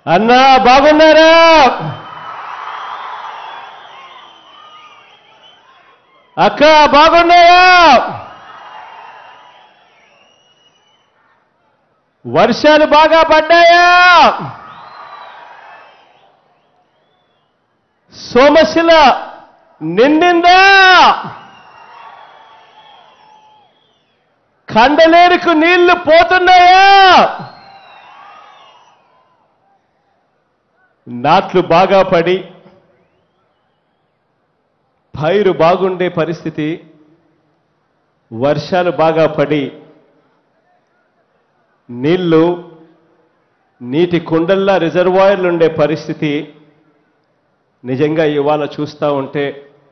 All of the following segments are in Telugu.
అన్నా బాగున్నారా అక్క బాగున్నాయా వర్షాలు బాగా పడ్డాయా సోమశిల నిండిందా కండలేరుకు నీళ్లు పోతున్నాయా నాట్లు బాగా పడి పైరు బాగుండే పరిస్థితి వర్షాలు బాగా పడి నీళ్లు నీటి కుండల్లా రిజర్వాయర్లు ఉండే పరిస్థితి నిజంగా ఇవాళ చూస్తూ ఉంటే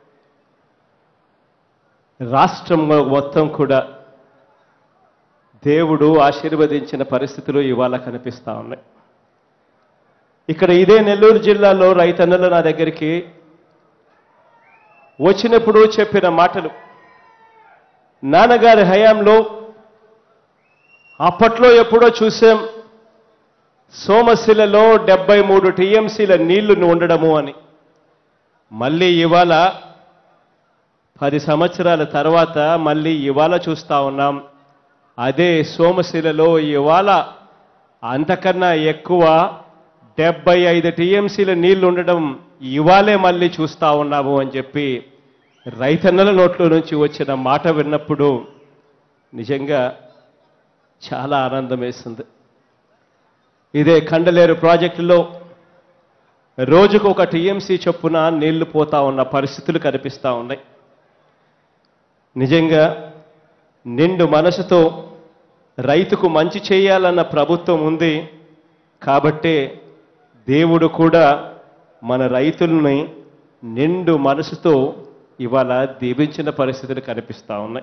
రాష్ట్రం మొత్తం కూడా దేవుడు ఆశీర్వదించిన పరిస్థితులు ఇవాళ కనిపిస్తా ఉన్నాయి ఇక్కడ ఇదే నెల్లూరు జిల్లాలో రైతన్నలు నా దగ్గరికి వచ్చినప్పుడు చెప్పిన మాటలు నాన్నగారి హయాంలో అప్పట్లో ఎప్పుడో చూసాం సోమశిలలో డెబ్బై మూడు టీఎంసీల నీళ్లు ఉండడము అని మళ్ళీ ఇవాళ పది సంవత్సరాల తర్వాత మళ్ళీ ఇవాళ చూస్తా ఉన్నాం అదే సోమశిలలో ఇవాళ అంతకన్నా ఎక్కువ డెబ్బై ఐదు టీఎంసీల నీళ్లు ఉండడం ఇవాళే మళ్ళీ చూస్తా ఉన్నాము అని చెప్పి రైతన్నల నోట్లో నుంచి వచ్చిన మాట విన్నప్పుడు నిజంగా చాలా ఆనందం వేస్తుంది ఇదే కండలేరు ప్రాజెక్టులో రోజుకు ఒక టీఎంసీ చొప్పున నీళ్లు పోతా ఉన్న పరిస్థితులు కనిపిస్తూ ఉన్నాయి నిజంగా నిండు మనసుతో రైతుకు మంచి చేయాలన్న ప్రభుత్వం ఉంది కాబట్టే దేవుడు కూడా మన రైతుల్ని నిండు మనసుతో ఇవాళ దీవించిన పరిస్థితులు కనిపిస్తూ ఉన్నాయి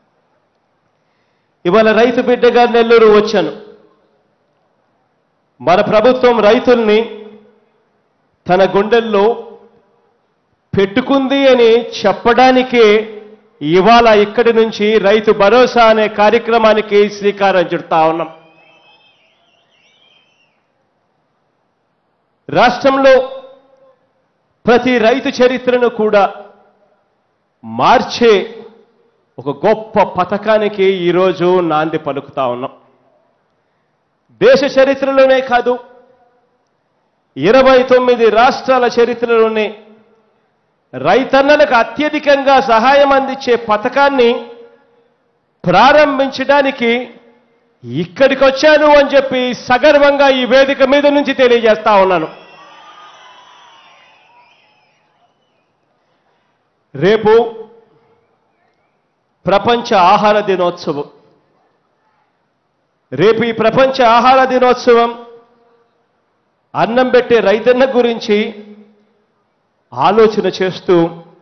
ఇవాళ రైతు బిడ్డగా నెల్లూరు వచ్చాను మన ప్రభుత్వం రైతుల్ని తన గుండెల్లో పెట్టుకుంది అని చెప్పడానికే ఇవాళ ఇక్కడి నుంచి రైతు భరోసా అనే కార్యక్రమానికి శ్రీకారం చుడతా ఉన్నాం రాష్ట్రంలో ప్రతి రైతు చరిత్రను కూడా మార్చే ఒక గొప్ప పథకానికి ఈరోజు నాంది పలుకుతా ఉన్నాం దేశ చరిత్రలోనే కాదు ఇరవై తొమ్మిది రాష్ట్రాల చరిత్రలోనే రైతన్నలకు అత్యధికంగా సహాయం అందించే పథకాన్ని ప్రారంభించడానికి ఇక్కడికి వచ్చాను అని చెప్పి సగర్వంగా ఈ వేదిక మీద నుంచి తెలియజేస్తా ఉన్నాను రేపు ప్రపంచ ఆహార దినోత్సవం రేపు ఈ ప్రపంచ ఆహార దినోత్సవం అన్నం పెట్టే రైతన్న గురించి ఆలోచన చేస్తూ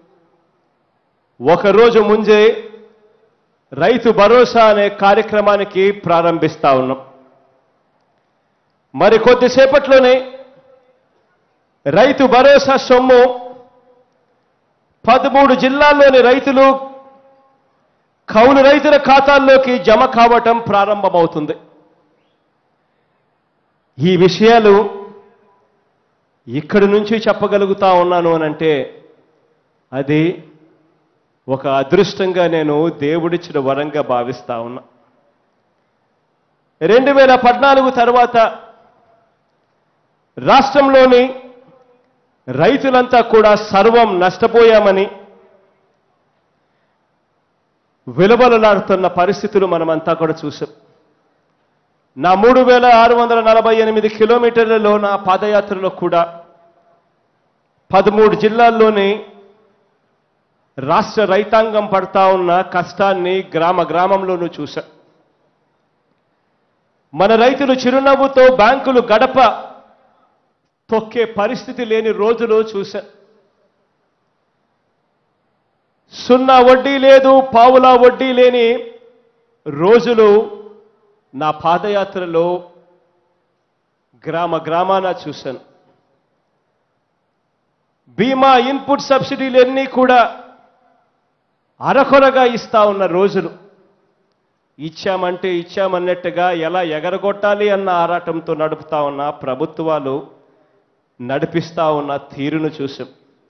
ఒకరోజు ముందే రైతు భరోసా అనే కార్యక్రమానికి ప్రారంభిస్తా ఉన్నాం మరి కొద్దిసేపట్లోనే రైతు భరోసా సొమ్ము పదమూడు జిల్లాల్లోని రైతులు కౌలు రైతుల ఖాతాల్లోకి జమ కావటం ప్రారంభమవుతుంది ఈ విషయాలు ఇక్కడి నుంచి చెప్పగలుగుతా ఉన్నాను అనంటే అది ఒక అదృష్టంగా నేను దేవుడిచ్చిన వరంగా భావిస్తా ఉన్నా రెండు వేల పద్నాలుగు తర్వాత రాష్ట్రంలోని రైతులంతా కూడా సర్వం నష్టపోయామని విలువలలాడుతున్న పరిస్థితులు మనమంతా కూడా చూసాం నా మూడు వేల ఆరు వందల నలభై ఎనిమిది కిలోమీటర్లలో నా పాదయాత్రలో కూడా పదమూడు జిల్లాల్లోని రాష్ట్ర రైతాంగం పడతా ఉన్న కష్టాన్ని గ్రామ గ్రామంలోనూ చూశా మన రైతులు చిరునవ్వుతో బ్యాంకులు గడప తొక్కే పరిస్థితి లేని రోజులు చూశా సున్నా వడ్డీ లేదు పావులా వడ్డీ లేని రోజులు నా పాదయాత్రలో గ్రామ గ్రామాన చూశాను బీమా ఇన్పుట్ సబ్సిడీలు అన్నీ కూడా అరకొరగా ఇస్తా ఉన్న రోజులు ఇచ్చామంటే ఇచ్చామన్నట్టుగా ఎలా ఎగరగొట్టాలి అన్న ఆరాటంతో నడుపుతా ఉన్న ప్రభుత్వాలు నడిపిస్తా ఉన్న తీరును చూసాం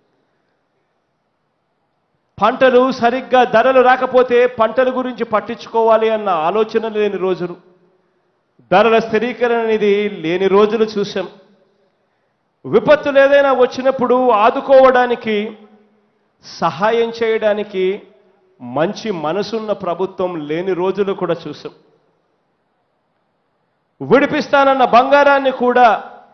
పంటలు సరిగ్గా ధరలు రాకపోతే పంటల గురించి పట్టించుకోవాలి అన్న ఆలోచన లేని రోజులు ధరల స్థిరీకరణ అనేది లేని రోజులు చూసాం విపత్తులు ఏదైనా వచ్చినప్పుడు ఆదుకోవడానికి సహాయం చేయడానికి మంచి మనసున్న ప్రభుత్వం లేని రోజులు కూడా చూసాం విడిపిస్తానన్న బంగారాన్ని కూడా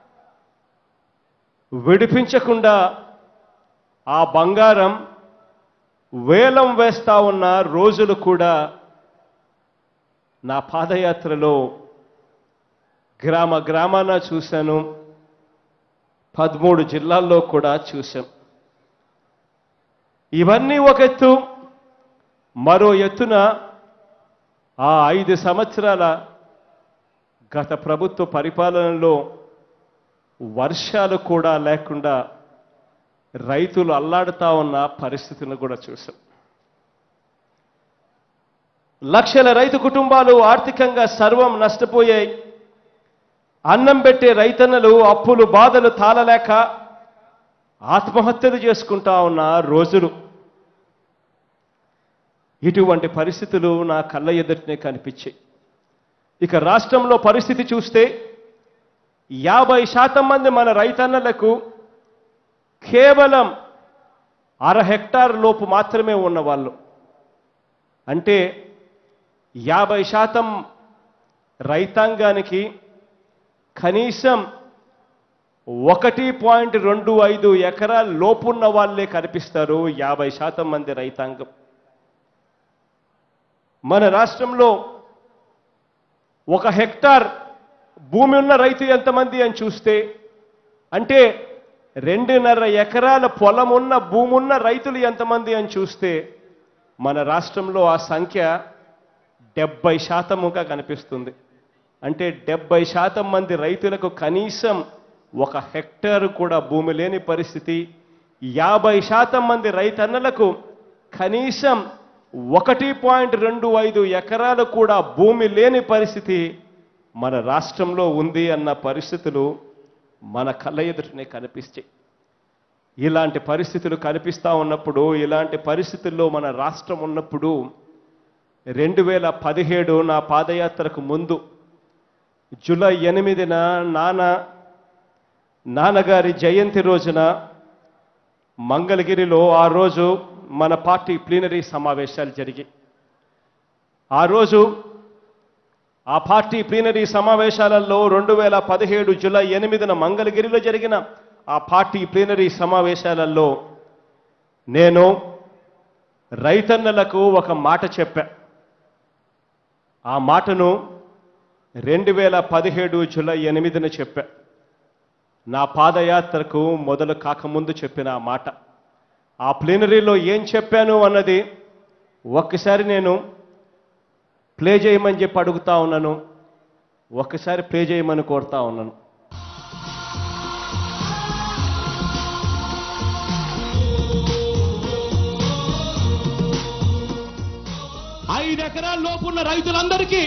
విడిపించకుండా ఆ బంగారం వేలం వేస్తా ఉన్న రోజులు కూడా నా పాదయాత్రలో గ్రామ గ్రామాన చూశాను పదమూడు జిల్లాల్లో కూడా చూశాం ఇవన్నీ ఒక ఎత్తు మరో ఎత్తున ఆ ఐదు సంవత్సరాల గత ప్రభుత్వ పరిపాలనలో వర్షాలు కూడా లేకుండా రైతులు అల్లాడుతా ఉన్న పరిస్థితులను కూడా చూసాం లక్షల రైతు కుటుంబాలు ఆర్థికంగా సర్వం నష్టపోయాయి అన్నం పెట్టే రైతన్నలు అప్పులు బాధలు తాళలేక ఆత్మహత్యలు చేసుకుంటా ఉన్న రోజులు ఇటువంటి పరిస్థితులు నా కళ్ళ ఎదుటనే కనిపించాయి ఇక రాష్ట్రంలో పరిస్థితి చూస్తే యాభై శాతం మంది మన రైతన్నలకు కేవలం అర హెక్టార్ లోపు మాత్రమే ఉన్నవాళ్ళు అంటే యాభై శాతం రైతాంగానికి కనీసం ఒకటి పాయింట్ రెండు ఐదు ఎకరాల లోపున్న వాళ్ళే కనిపిస్తారు యాభై శాతం మంది రైతాంగం మన రాష్ట్రంలో ఒక హెక్టార్ భూమి ఉన్న రైతు ఎంతమంది అని చూస్తే అంటే రెండున్నర ఎకరాల పొలం ఉన్న భూమి ఉన్న రైతులు ఎంతమంది అని చూస్తే మన రాష్ట్రంలో ఆ సంఖ్య డెబ్బై శాతముగా కనిపిస్తుంది అంటే డెబ్బై శాతం మంది రైతులకు కనీసం ఒక హెక్టారు కూడా భూమి లేని పరిస్థితి యాభై శాతం మంది రైతన్నలకు కనీసం ఒకటి పాయింట్ రెండు ఐదు ఎకరాలు కూడా భూమి లేని పరిస్థితి మన రాష్ట్రంలో ఉంది అన్న పరిస్థితులు మన కళ్ళ ఎదుటనే కనిపిస్తాయి ఇలాంటి పరిస్థితులు కనిపిస్తా ఉన్నప్పుడు ఇలాంటి పరిస్థితుల్లో మన రాష్ట్రం ఉన్నప్పుడు రెండు వేల పదిహేడు నా పాదయాత్రకు ముందు జూలై ఎనిమిదిన నాన్న నాన్నగారి జయంతి రోజున మంగళగిరిలో ఆ రోజు మన పార్టీ ప్లీనరీ సమావేశాలు జరిగి ఆ రోజు ఆ పార్టీ ప్లీనరీ సమావేశాలలో రెండు వేల పదిహేడు జూలై ఎనిమిదిన మంగళగిరిలో జరిగిన ఆ పార్టీ ప్లీనరీ సమావేశాలలో నేను రైతన్నలకు ఒక మాట చెప్పా ఆ మాటను రెండు వేల పదిహేడు జూలై ఎనిమిదిన చెప్పా నా పాదయాత్రకు మొదలు కాకముందు చెప్పిన ఆ మాట ఆ ప్లీనరీలో ఏం చెప్పాను అన్నది ఒక్కసారి నేను ప్లే చేయమని చెప్పి అడుగుతా ఉన్నాను ఒక్కసారి ప్లే చేయమని కోరుతా ఉన్నాను ఐదు ఎకరాల లోపున్న రైతులందరికీ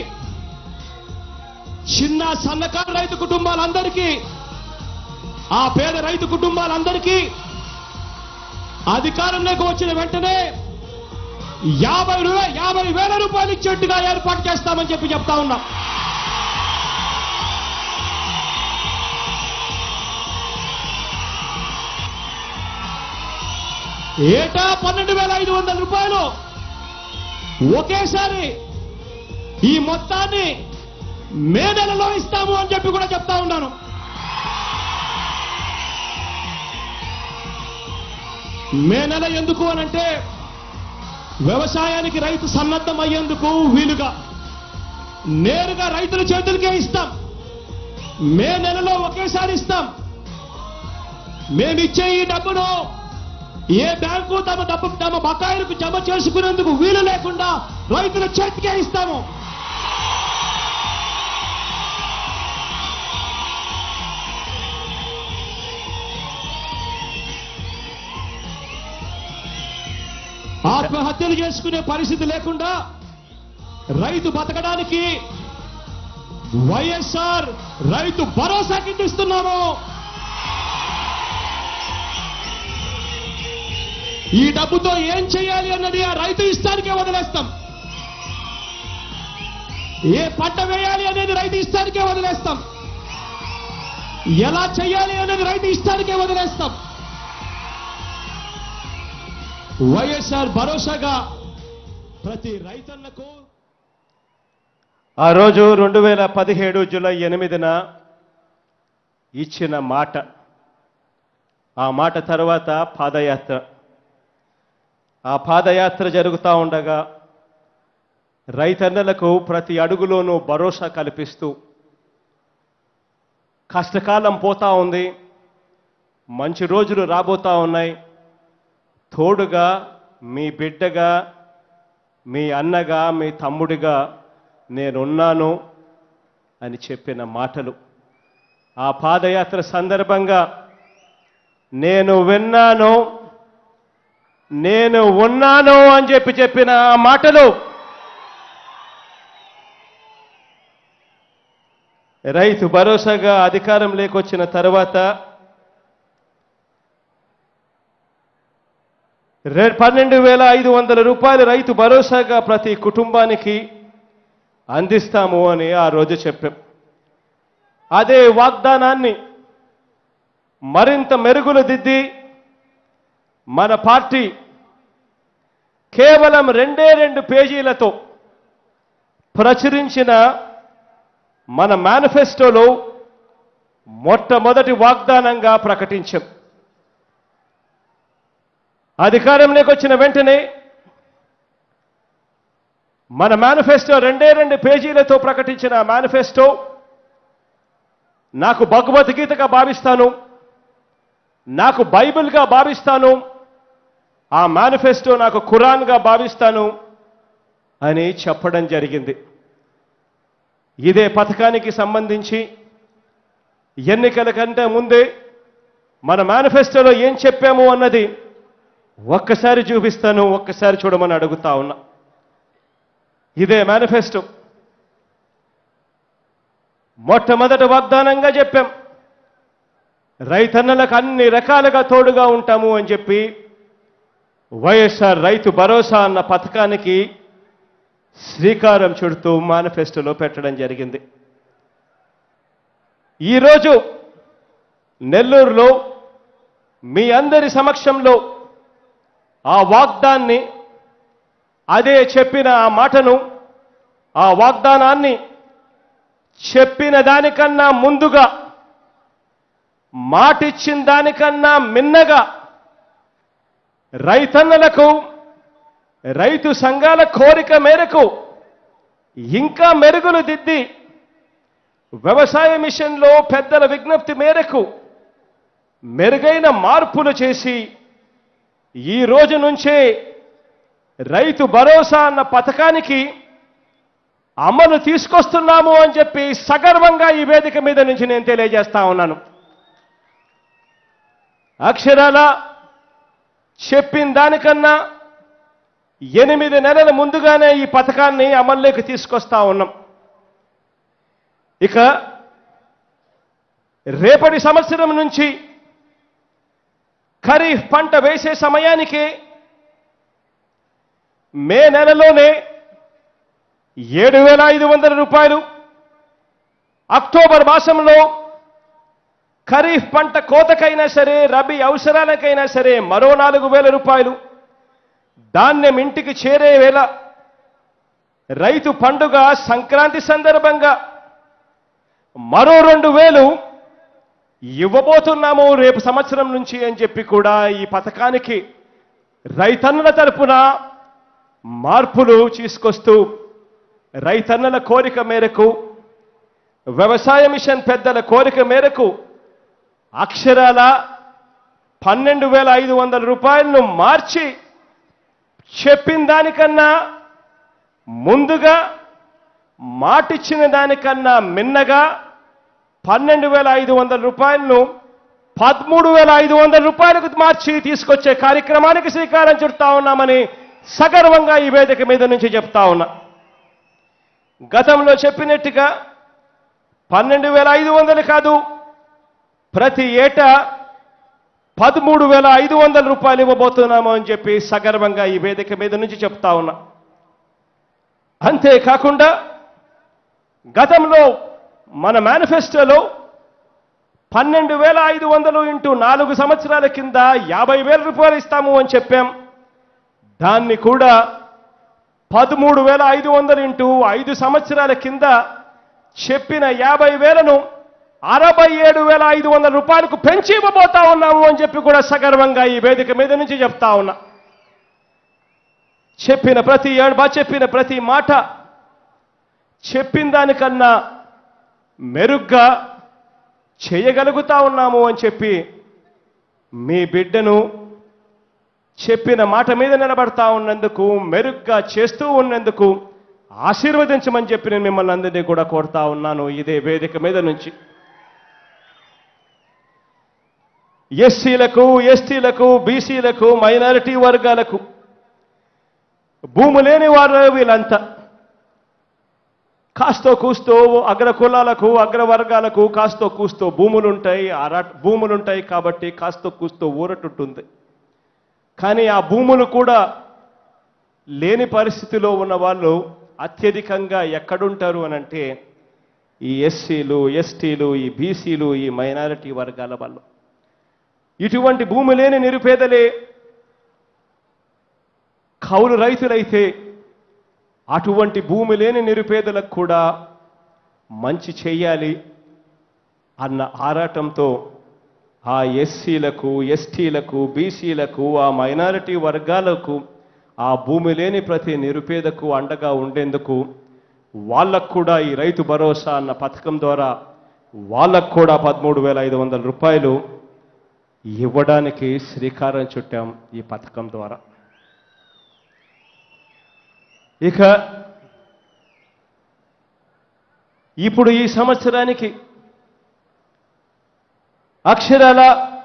చిన్న సన్నకారు రైతు కుటుంబాలందరికీ ఆ పేద రైతు కుటుంబాలందరికీ అధికారంలోకి వచ్చిన వెంటనే యాభై రూ- యాభై వేల రూపాయలు ఇచ్చేట్టుగా ఏర్పాటు చేస్తామని చెప్పి చెప్తా ఉన్నాం ఏటా పన్నెండు వేల ఐదు వందల రూపాయలు ఒకేసారి ఈ మొత్తాన్ని మే నెలలో ఇస్తాము అని చెప్పి కూడా చెప్తా ఉన్నాను మే నెల ఎందుకు అనంటే వ్యవసాయానికి రైతు సన్నద్ధం అయ్యేందుకు వీలుగా నేరుగా రైతుల చేతులకే ఇస్తాం మే నెలలో ఒకేసారి ఇస్తాం మేమిచ్చే ఈ డబ్బును ఏ బ్యాంకు తమ డబ్బు తమ బకాయిలకు జమ చేసుకునేందుకు వీలు లేకుండా రైతుల చేతికే ఇస్తాము ఆత్మహత్యలు చేసుకునే పరిస్థితి లేకుండా రైతు బతకడానికి వైఎస్ఆర్ రైతు భరోసా కింద ఇస్తున్నాము ఈ డబ్బుతో ఏం చేయాలి అన్నది ఆ రైతు ఇష్టానికే వదిలేస్తాం ఏ పంట వేయాలి అనేది రైతు ఇష్టానికే వదిలేస్తాం ఎలా చేయాలి అనేది రైతు ఇష్టానికే వదిలేస్తాం వైఎస్ఆర్ భరోసాగా ప్రతి రైతన్నకు ఆ రోజు రెండు వేల పదిహేడు జూలై ఎనిమిదిన ఇచ్చిన మాట ఆ మాట తర్వాత పాదయాత్ర ఆ పాదయాత్ర జరుగుతూ ఉండగా రైతన్నలకు ప్రతి అడుగులోనూ భరోసా కల్పిస్తూ కష్టకాలం పోతా ఉంది మంచి రోజులు రాబోతా ఉన్నాయి తోడుగా మీ బిడ్డగా మీ అన్నగా మీ తమ్ముడిగా నేనున్నాను అని చెప్పిన మాటలు ఆ పాదయాత్ర సందర్భంగా నేను విన్నాను నేను ఉన్నాను అని చెప్పి చెప్పిన ఆ మాటలు రైతు భరోసాగా అధికారం లేకొచ్చిన తర్వాత రె పన్నెండు వేల ఐదు వందల రూపాయలు రైతు భరోసాగా ప్రతి కుటుంబానికి అందిస్తాము అని ఆ రోజు చెప్పాం అదే వాగ్దానాన్ని మరింత మెరుగులు దిద్ది మన పార్టీ కేవలం రెండే రెండు పేజీలతో ప్రచురించిన మన మేనిఫెస్టోలో మొట్టమొదటి వాగ్దానంగా ప్రకటించాం అధికారంలోకి వచ్చిన వెంటనే మన మేనిఫెస్టో రెండే రెండు పేజీలతో ప్రకటించిన ఆ మేనిఫెస్టో నాకు భగవద్గీతగా భావిస్తాను నాకు బైబిల్గా భావిస్తాను ఆ మేనిఫెస్టో నాకు ఖురాన్గా భావిస్తాను అని చెప్పడం జరిగింది ఇదే పథకానికి సంబంధించి ఎన్నికల కంటే ముందే మన మేనిఫెస్టోలో ఏం చెప్పాము అన్నది ఒక్కసారి చూపిస్తాను ఒక్కసారి చూడమని అడుగుతా ఉన్నా ఇదే మేనిఫెస్టో మొట్టమొదటి వాగ్దానంగా చెప్పాం రైతన్నలకు అన్ని రకాలుగా తోడుగా ఉంటాము అని చెప్పి వైఎస్ఆర్ రైతు భరోసా అన్న పథకానికి శ్రీకారం చుడుతూ మేనిఫెస్టోలో పెట్టడం జరిగింది ఈరోజు నెల్లూరులో మీ అందరి సమక్షంలో ఆ వాగ్దాన్ని అదే చెప్పిన ఆ మాటను ఆ వాగ్దానాన్ని చెప్పిన దానికన్నా ముందుగా మాటిచ్చిన దానికన్నా మిన్నగా రైతన్నలకు రైతు సంఘాల కోరిక మేరకు ఇంకా మెరుగులు దిద్ది వ్యవసాయ మిషన్లో పెద్దల విజ్ఞప్తి మేరకు మెరుగైన మార్పులు చేసి ఈ రోజు నుంచే రైతు భరోసా అన్న పథకానికి అమలు తీసుకొస్తున్నాము అని చెప్పి సగర్వంగా ఈ వేదిక మీద నుంచి నేను తెలియజేస్తా ఉన్నాను అక్షరాల చెప్పిన దానికన్నా ఎనిమిది నెలల ముందుగానే ఈ పథకాన్ని అమల్లోకి తీసుకొస్తా ఉన్నాం ఇక రేపటి సంవత్సరం నుంచి ఖరీఫ్ పంట వేసే సమయానికి మే నెలలోనే ఏడు వేల ఐదు వందల రూపాయలు అక్టోబర్ మాసంలో ఖరీఫ్ పంట కోతకైనా సరే రబీ అవసరాలకైనా సరే మరో నాలుగు వేల రూపాయలు ధాన్యం ఇంటికి చేరే వేళ రైతు పండుగ సంక్రాంతి సందర్భంగా మరో రెండు వేలు ఇవ్వబోతున్నాము రేపు సంవత్సరం నుంచి అని చెప్పి కూడా ఈ పథకానికి రైతన్నుల తరపున మార్పులు తీసుకొస్తూ రైతన్నల కోరిక మేరకు వ్యవసాయ మిషన్ పెద్దల కోరిక మేరకు అక్షరాల పన్నెండు వేల ఐదు వందల రూపాయలను మార్చి చెప్పిన దానికన్నా ముందుగా మాటిచ్చిన దానికన్నా మిన్నగా పన్నెండు వేల ఐదు వందల రూపాయలను పదమూడు వేల ఐదు వందల రూపాయలకు మార్చి తీసుకొచ్చే కార్యక్రమానికి శ్రీకారం చుడతా ఉన్నామని సగర్వంగా ఈ వేదిక మీద నుంచి చెప్తా ఉన్నా గతంలో చెప్పినట్టుగా పన్నెండు వేల ఐదు వందలు కాదు ప్రతి ఏటా పదమూడు వేల ఐదు వందల రూపాయలు ఇవ్వబోతున్నాము అని చెప్పి సగర్వంగా ఈ వేదిక మీద నుంచి చెప్తా ఉన్నా అంతేకాకుండా గతంలో మన మేనిఫెస్టోలో పన్నెండు వేల ఐదు వందలు ఇంటూ నాలుగు సంవత్సరాల కింద యాభై వేల రూపాయలు ఇస్తాము అని చెప్పాం దాన్ని కూడా పదమూడు వేల ఐదు వందలు ఇంటూ ఐదు సంవత్సరాల కింద చెప్పిన యాభై వేలను అరవై ఏడు వేల ఐదు వందల రూపాయలకు పెంచి ఇవ్వబోతా ఉన్నాము అని చెప్పి కూడా సగర్వంగా ఈ వేదిక మీద నుంచి చెప్తా ఉన్నా చెప్పిన ప్రతి ఏడు బా చెప్పిన ప్రతి మాట చెప్పిన దానికన్నా మెరుగ్గా చేయగలుగుతా ఉన్నాము అని చెప్పి మీ బిడ్డను చెప్పిన మాట మీద నిలబడతా ఉన్నందుకు మెరుగ్గా చేస్తూ ఉన్నందుకు ఆశీర్వదించమని చెప్పి నేను మిమ్మల్ని అందరినీ కూడా కోరుతా ఉన్నాను ఇదే వేదిక మీద నుంచి ఎస్సీలకు ఎస్టీలకు బీసీలకు మైనారిటీ వర్గాలకు భూము లేని వారు వీళ్ళంతా కాస్తో కూస్తో అగ్ర కులాలకు అగ్ర వర్గాలకు కాస్తో కూస్తో భూములుంటాయి ఆరా భూములుంటాయి కాబట్టి కాస్తో కూస్తో ఊరటుంటుంది కానీ ఆ భూములు కూడా లేని పరిస్థితిలో ఉన్న వాళ్ళు అత్యధికంగా ఎక్కడుంటారు అని అంటే ఈ ఎస్సీలు ఎస్టీలు ఈ బీసీలు ఈ మైనారిటీ వర్గాల వాళ్ళు ఇటువంటి భూమి లేని నిరుపేదలే కౌలు రైతులైతే అటువంటి భూమి లేని నిరుపేదలకు కూడా మంచి చెయ్యాలి అన్న ఆరాటంతో ఆ ఎస్సీలకు ఎస్టీలకు బీసీలకు ఆ మైనారిటీ వర్గాలకు ఆ భూమి లేని ప్రతి నిరుపేదకు అండగా ఉండేందుకు వాళ్ళకు కూడా ఈ రైతు భరోసా అన్న పథకం ద్వారా వాళ్ళకు కూడా పదమూడు వేల ఐదు వందల రూపాయలు ఇవ్వడానికి శ్రీకారం చుట్టాం ఈ పథకం ద్వారా ఇక ఇప్పుడు ఈ సంవత్సరానికి అక్షరాల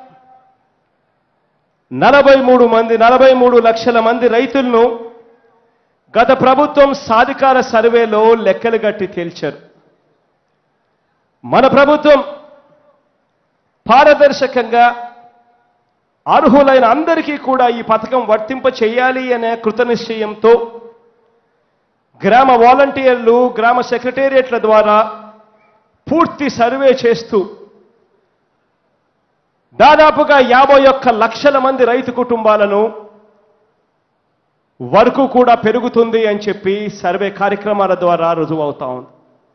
నలభై మూడు మంది నలభై మూడు లక్షల మంది రైతులను గత ప్రభుత్వం సాధికార సర్వేలో లెక్కలు గట్టి తేల్చారు మన ప్రభుత్వం పారదర్శకంగా అర్హులైన అందరికీ కూడా ఈ పథకం వర్తింప చేయాలి అనే కృతనిశ్చయంతో గ్రామ వాలంటీర్లు గ్రామ సెక్రటేరియట్ల ద్వారా పూర్తి సర్వే చేస్తూ దాదాపుగా యాభై ఒక్క లక్షల మంది రైతు కుటుంబాలను వరకు కూడా పెరుగుతుంది అని చెప్పి సర్వే కార్యక్రమాల ద్వారా రుజువవుతా ఉంది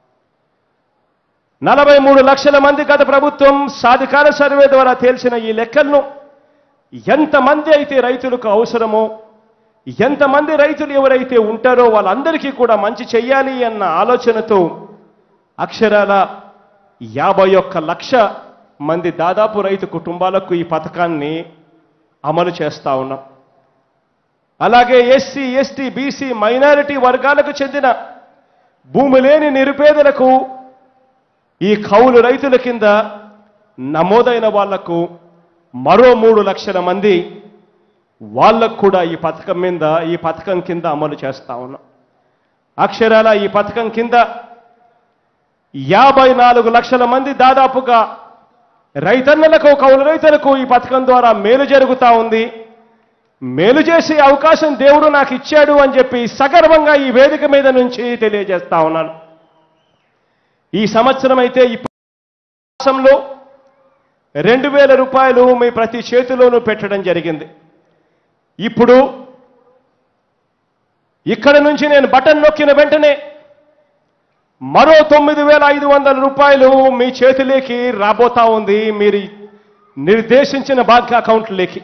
నలభై మూడు లక్షల మంది గత ప్రభుత్వం సాధికార సర్వే ద్వారా తేల్చిన ఈ లెక్కలను ఎంతమంది అయితే రైతులకు అవసరమో ఎంతమంది రైతులు ఎవరైతే ఉంటారో వాళ్ళందరికీ కూడా మంచి చెయ్యాలి అన్న ఆలోచనతో అక్షరాల యాభై ఒక్క లక్ష మంది దాదాపు రైతు కుటుంబాలకు ఈ పథకాన్ని అమలు చేస్తా ఉన్నాం అలాగే ఎస్సీ ఎస్టీ బీసీ మైనారిటీ వర్గాలకు చెందిన భూమి లేని నిరుపేదలకు ఈ కౌలు రైతుల కింద నమోదైన వాళ్లకు మరో మూడు లక్షల మంది వాళ్ళకు కూడా ఈ పథకం మీద ఈ పథకం కింద అమలు చేస్తా ఉన్నాం అక్షరాల ఈ పథకం కింద యాభై నాలుగు లక్షల మంది దాదాపుగా రైతన్నలకు కౌలు రైతులకు ఈ పథకం ద్వారా మేలు జరుగుతా ఉంది మేలు చేసే అవకాశం దేవుడు నాకు ఇచ్చాడు అని చెప్పి సగర్వంగా ఈ వేదిక మీద నుంచి తెలియజేస్తా ఉన్నాను ఈ సంవత్సరం అయితే ఈ మాసంలో రెండు వేల రూపాయలు మీ ప్రతి చేతిలోనూ పెట్టడం జరిగింది ఇప్పుడు ఇక్కడ నుంచి నేను బటన్ నొక్కిన వెంటనే మరో తొమ్మిది వేల ఐదు వందల రూపాయలు మీ చేతిలోకి రాబోతా ఉంది మీరు నిర్దేశించిన బ్యాంక్ అకౌంట్లోకి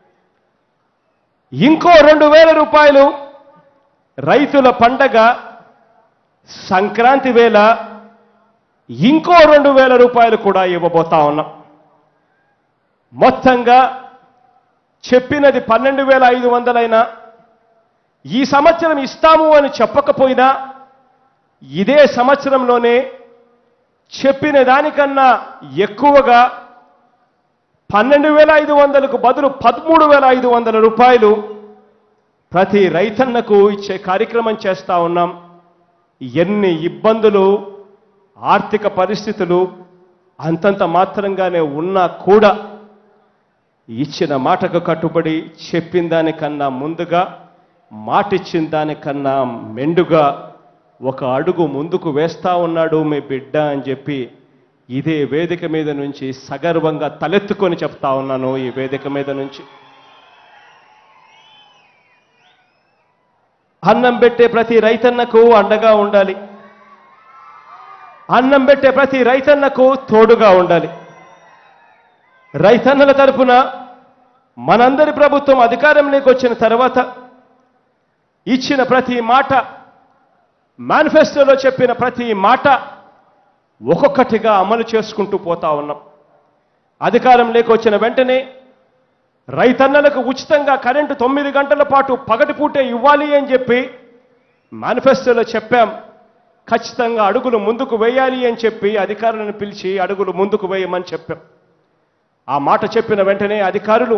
ఇంకో రెండు వేల రూపాయలు రైతుల పండగ సంక్రాంతి వేళ ఇంకో రెండు వేల రూపాయలు కూడా ఇవ్వబోతా ఉన్నాం మొత్తంగా చెప్పినది పన్నెండు వేల ఐదు వందలైనా ఈ సంవత్సరం ఇస్తాము అని చెప్పకపోయినా ఇదే సంవత్సరంలోనే చెప్పిన దానికన్నా ఎక్కువగా పన్నెండు వేల ఐదు వందలకు బదులు పదమూడు వేల ఐదు వందల రూపాయలు ప్రతి రైతన్నకు ఇచ్చే కార్యక్రమం చేస్తా ఉన్నాం ఎన్ని ఇబ్బందులు ఆర్థిక పరిస్థితులు అంతంత మాత్రంగానే ఉన్నా కూడా ఇచ్చిన మాటకు కట్టుబడి చెప్పిన దానికన్నా ముందుగా మాటిచ్చిన దానికన్నా మెండుగా ఒక అడుగు ముందుకు వేస్తా ఉన్నాడు మీ బిడ్డ అని చెప్పి ఇదే వేదిక మీద నుంచి సగర్వంగా తలెత్తుకొని చెప్తా ఉన్నాను ఈ వేదిక మీద నుంచి అన్నం పెట్టే ప్రతి రైతన్నకు అండగా ఉండాలి అన్నం పెట్టే ప్రతి రైతన్నకు తోడుగా ఉండాలి రైతన్నల తరపున మనందరి ప్రభుత్వం అధికారంలోకి వచ్చిన తర్వాత ఇచ్చిన ప్రతి మాట మేనిఫెస్టోలో చెప్పిన ప్రతి మాట ఒక్కొక్కటిగా అమలు చేసుకుంటూ పోతా ఉన్నాం అధికారంలోకి వచ్చిన వెంటనే రైతన్నలకు ఉచితంగా కరెంటు తొమ్మిది గంటల పాటు పగటిపూటే ఇవ్వాలి అని చెప్పి మేనిఫెస్టోలో చెప్పాం ఖచ్చితంగా అడుగులు ముందుకు వేయాలి అని చెప్పి అధికారులను పిలిచి అడుగులు ముందుకు వేయమని చెప్పాం ఆ మాట చెప్పిన వెంటనే అధికారులు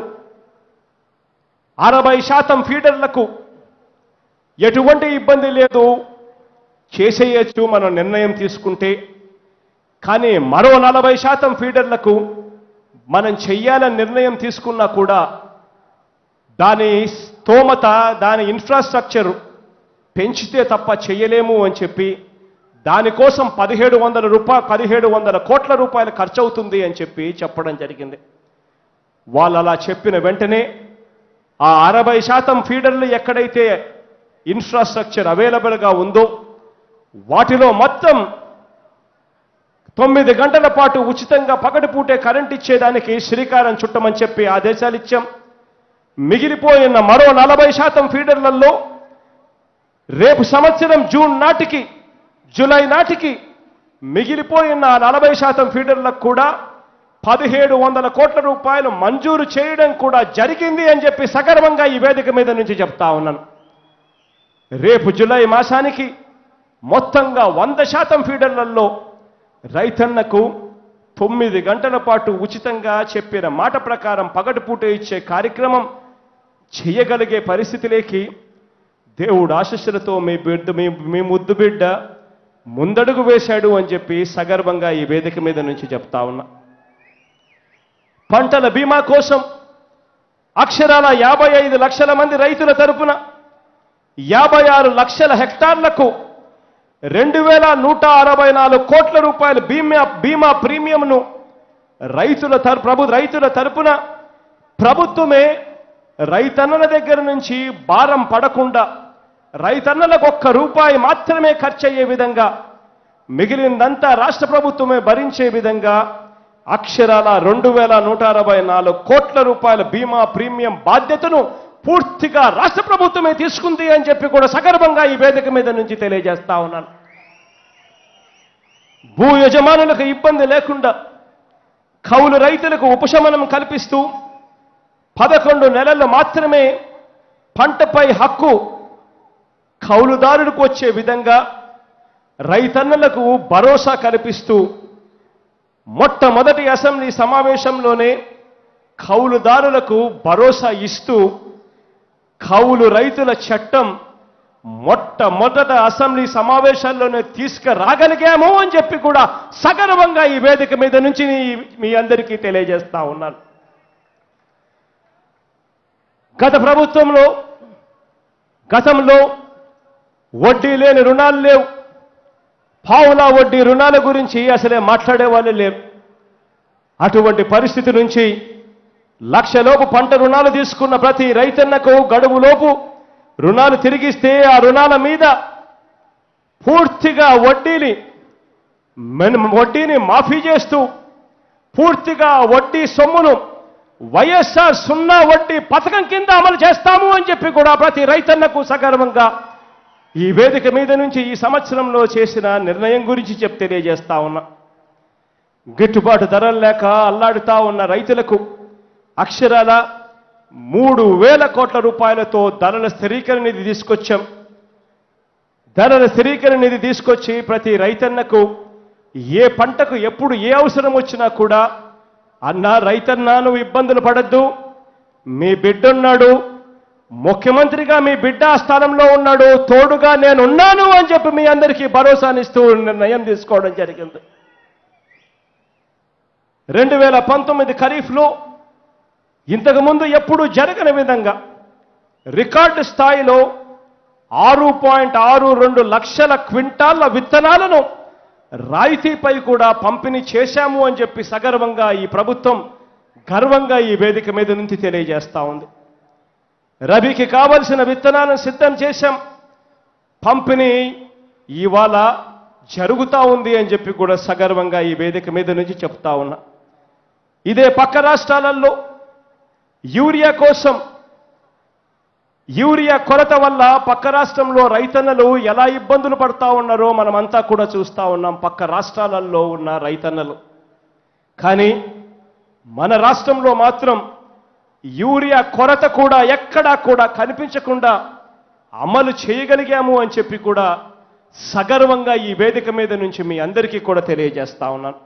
అరవై శాతం ఫీడర్లకు ఎటువంటి ఇబ్బంది లేదు చేసేయచ్చు మనం నిర్ణయం తీసుకుంటే కానీ మరో నలభై శాతం ఫీడర్లకు మనం చెయ్యాలని నిర్ణయం తీసుకున్నా కూడా దాని స్తోమత దాని ఇన్ఫ్రాస్ట్రక్చర్ పెంచితే తప్ప చెయ్యలేము అని చెప్పి దానికోసం పదిహేడు వందల రూపాయ పదిహేడు వందల కోట్ల రూపాయలు ఖర్చు అవుతుంది అని చెప్పి చెప్పడం జరిగింది వాళ్ళు అలా చెప్పిన వెంటనే ఆ అరవై శాతం ఫీడర్లు ఎక్కడైతే ఇన్ఫ్రాస్ట్రక్చర్ అవైలబుల్గా ఉందో వాటిలో మొత్తం తొమ్మిది గంటల పాటు ఉచితంగా పగటిపూటే కరెంట్ ఇచ్చేదానికి శ్రీకారం చుట్టమని చెప్పి ఆదేశాలు ఇచ్చాం మిగిలిపోయిన మరో నలభై శాతం ఫీడర్లలో రేపు సంవత్సరం జూన్ నాటికి జూలై నాటికి మిగిలిపోయిన ఆ నలభై శాతం ఫీడర్లకు కూడా పదిహేడు వందల కోట్ల రూపాయలు మంజూరు చేయడం కూడా జరిగింది అని చెప్పి సగర్వంగా ఈ వేదిక మీద నుంచి చెప్తా ఉన్నాను రేపు జూలై మాసానికి మొత్తంగా వంద శాతం ఫీడర్లలో రైతన్నకు తొమ్మిది గంటల పాటు ఉచితంగా చెప్పిన మాట ప్రకారం పగటిపూట ఇచ్చే కార్యక్రమం చేయగలిగే పరిస్థితిలోకి దేవుడు ఆశస్సులతో మీ బిడ్డ మీ మీ ముద్దు బిడ్డ ముందడుగు వేశాడు అని చెప్పి సగర్వంగా ఈ వేదిక మీద నుంచి చెప్తా ఉన్నా పంటల బీమా కోసం అక్షరాల యాభై ఐదు లక్షల మంది రైతుల తరపున యాభై ఆరు లక్షల హెక్టార్లకు రెండు వేల నూట అరవై నాలుగు కోట్ల రూపాయల బీమా బీమా ప్రీమియంను రైతుల తర ప్రభు రైతుల తరపున ప్రభుత్వమే రైతన్నల దగ్గర నుంచి భారం పడకుండా రైతన్నలకు ఒక్క రూపాయి మాత్రమే ఖర్చు అయ్యే విధంగా మిగిలిందంతా రాష్ట్ర ప్రభుత్వమే భరించే విధంగా అక్షరాల రెండు వేల నూట అరవై నాలుగు కోట్ల రూపాయల బీమా ప్రీమియం బాధ్యతను పూర్తిగా రాష్ట్ర ప్రభుత్వమే తీసుకుంది అని చెప్పి కూడా సగర్భంగా ఈ వేదిక మీద నుంచి తెలియజేస్తా ఉన్నాను భూ యజమానులకు ఇబ్బంది లేకుండా కౌలు రైతులకు ఉపశమనం కల్పిస్తూ పదకొండు నెలలు మాత్రమే పంటపై హక్కు కౌలుదారులకు వచ్చే విధంగా రైతన్నలకు భరోసా కల్పిస్తూ మొట్టమొదటి అసెంబ్లీ సమావేశంలోనే కౌలుదారులకు భరోసా ఇస్తూ కౌలు రైతుల చట్టం మొట్టమొదట అసెంబ్లీ సమావేశాల్లోనే తీసుకురాగలిగాము అని చెప్పి కూడా సగర్వంగా ఈ వేదిక మీద నుంచి మీ అందరికీ తెలియజేస్తా ఉన్నాను గత ప్రభుత్వంలో గతంలో వడ్డీ లేని రుణాలు లేవు పావులా వడ్డీ రుణాల గురించి అసలే మాట్లాడే వాళ్ళు లేరు అటువంటి పరిస్థితి నుంచి లక్షలోపు పంట రుణాలు తీసుకున్న ప్రతి రైతన్నకు గడువులోపు రుణాలు తిరిగిస్తే ఆ రుణాల మీద పూర్తిగా వడ్డీని మెన్- వడ్డీని మాఫీ చేస్తూ పూర్తిగా వడ్డీ సొమ్మును వైఎస్ఆర్ సున్నా వడ్డీ పథకం కింద అమలు చేస్తాము అని చెప్పి కూడా ప్రతి రైతన్నకు సగర్వంగా ఈ వేదిక మీద నుంచి ఈ సంవత్సరంలో చేసిన నిర్ణయం గురించి చెప్ తెలియజేస్తా ఉన్నా గిట్టుబాటు ధరలు లేక అల్లాడుతా ఉన్న రైతులకు అక్షరాల మూడు వేల కోట్ల రూపాయలతో ధరల స్థిరీకరణ నిధి తీసుకొచ్చాం ధరల స్థిరీకరణ నిధి తీసుకొచ్చి ప్రతి రైతన్నకు ఏ పంటకు ఎప్పుడు ఏ అవసరం వచ్చినా కూడా అన్నా రైతన్నా నువ్వు ఇబ్బందులు పడద్దు మీ బిడ్డున్నాడు ముఖ్యమంత్రిగా మీ బిడ్డ ఆ స్థానంలో ఉన్నాడు తోడుగా నేనున్నాను అని చెప్పి మీ అందరికీ భరోసానిస్తూ నిర్ణయం తీసుకోవడం జరిగింది రెండు వేల పంతొమ్మిది ఖరీఫ్లో ఇంతకుముందు ఎప్పుడు జరగని విధంగా రికార్డు స్థాయిలో ఆరు పాయింట్ ఆరు రెండు లక్షల క్వింటాళ్ల విత్తనాలను రాయితీపై కూడా పంపిణీ చేశాము అని చెప్పి సగర్వంగా ఈ ప్రభుత్వం గర్వంగా ఈ వేదిక మీద నుంచి తెలియజేస్తా ఉంది రబీకి కావలసిన విత్తనాలను సిద్ధం చేశాం పంపిణీ ఇవాళ జరుగుతా ఉంది అని చెప్పి కూడా సగర్వంగా ఈ వేదిక మీద నుంచి చెప్తా ఉన్నా ఇదే పక్క రాష్ట్రాలలో యూరియా కోసం యూరియా కొరత వల్ల పక్క రాష్ట్రంలో రైతన్నలు ఎలా ఇబ్బందులు పడతా ఉన్నారో మనమంతా కూడా చూస్తా ఉన్నాం పక్క రాష్ట్రాలలో ఉన్న రైతన్నలు కానీ మన రాష్ట్రంలో మాత్రం యూరియా కొరత కూడా ఎక్కడా కూడా కనిపించకుండా అమలు చేయగలిగాము అని చెప్పి కూడా సగర్వంగా ఈ వేదిక మీద నుంచి మీ అందరికీ కూడా తెలియజేస్తా ఉన్నాను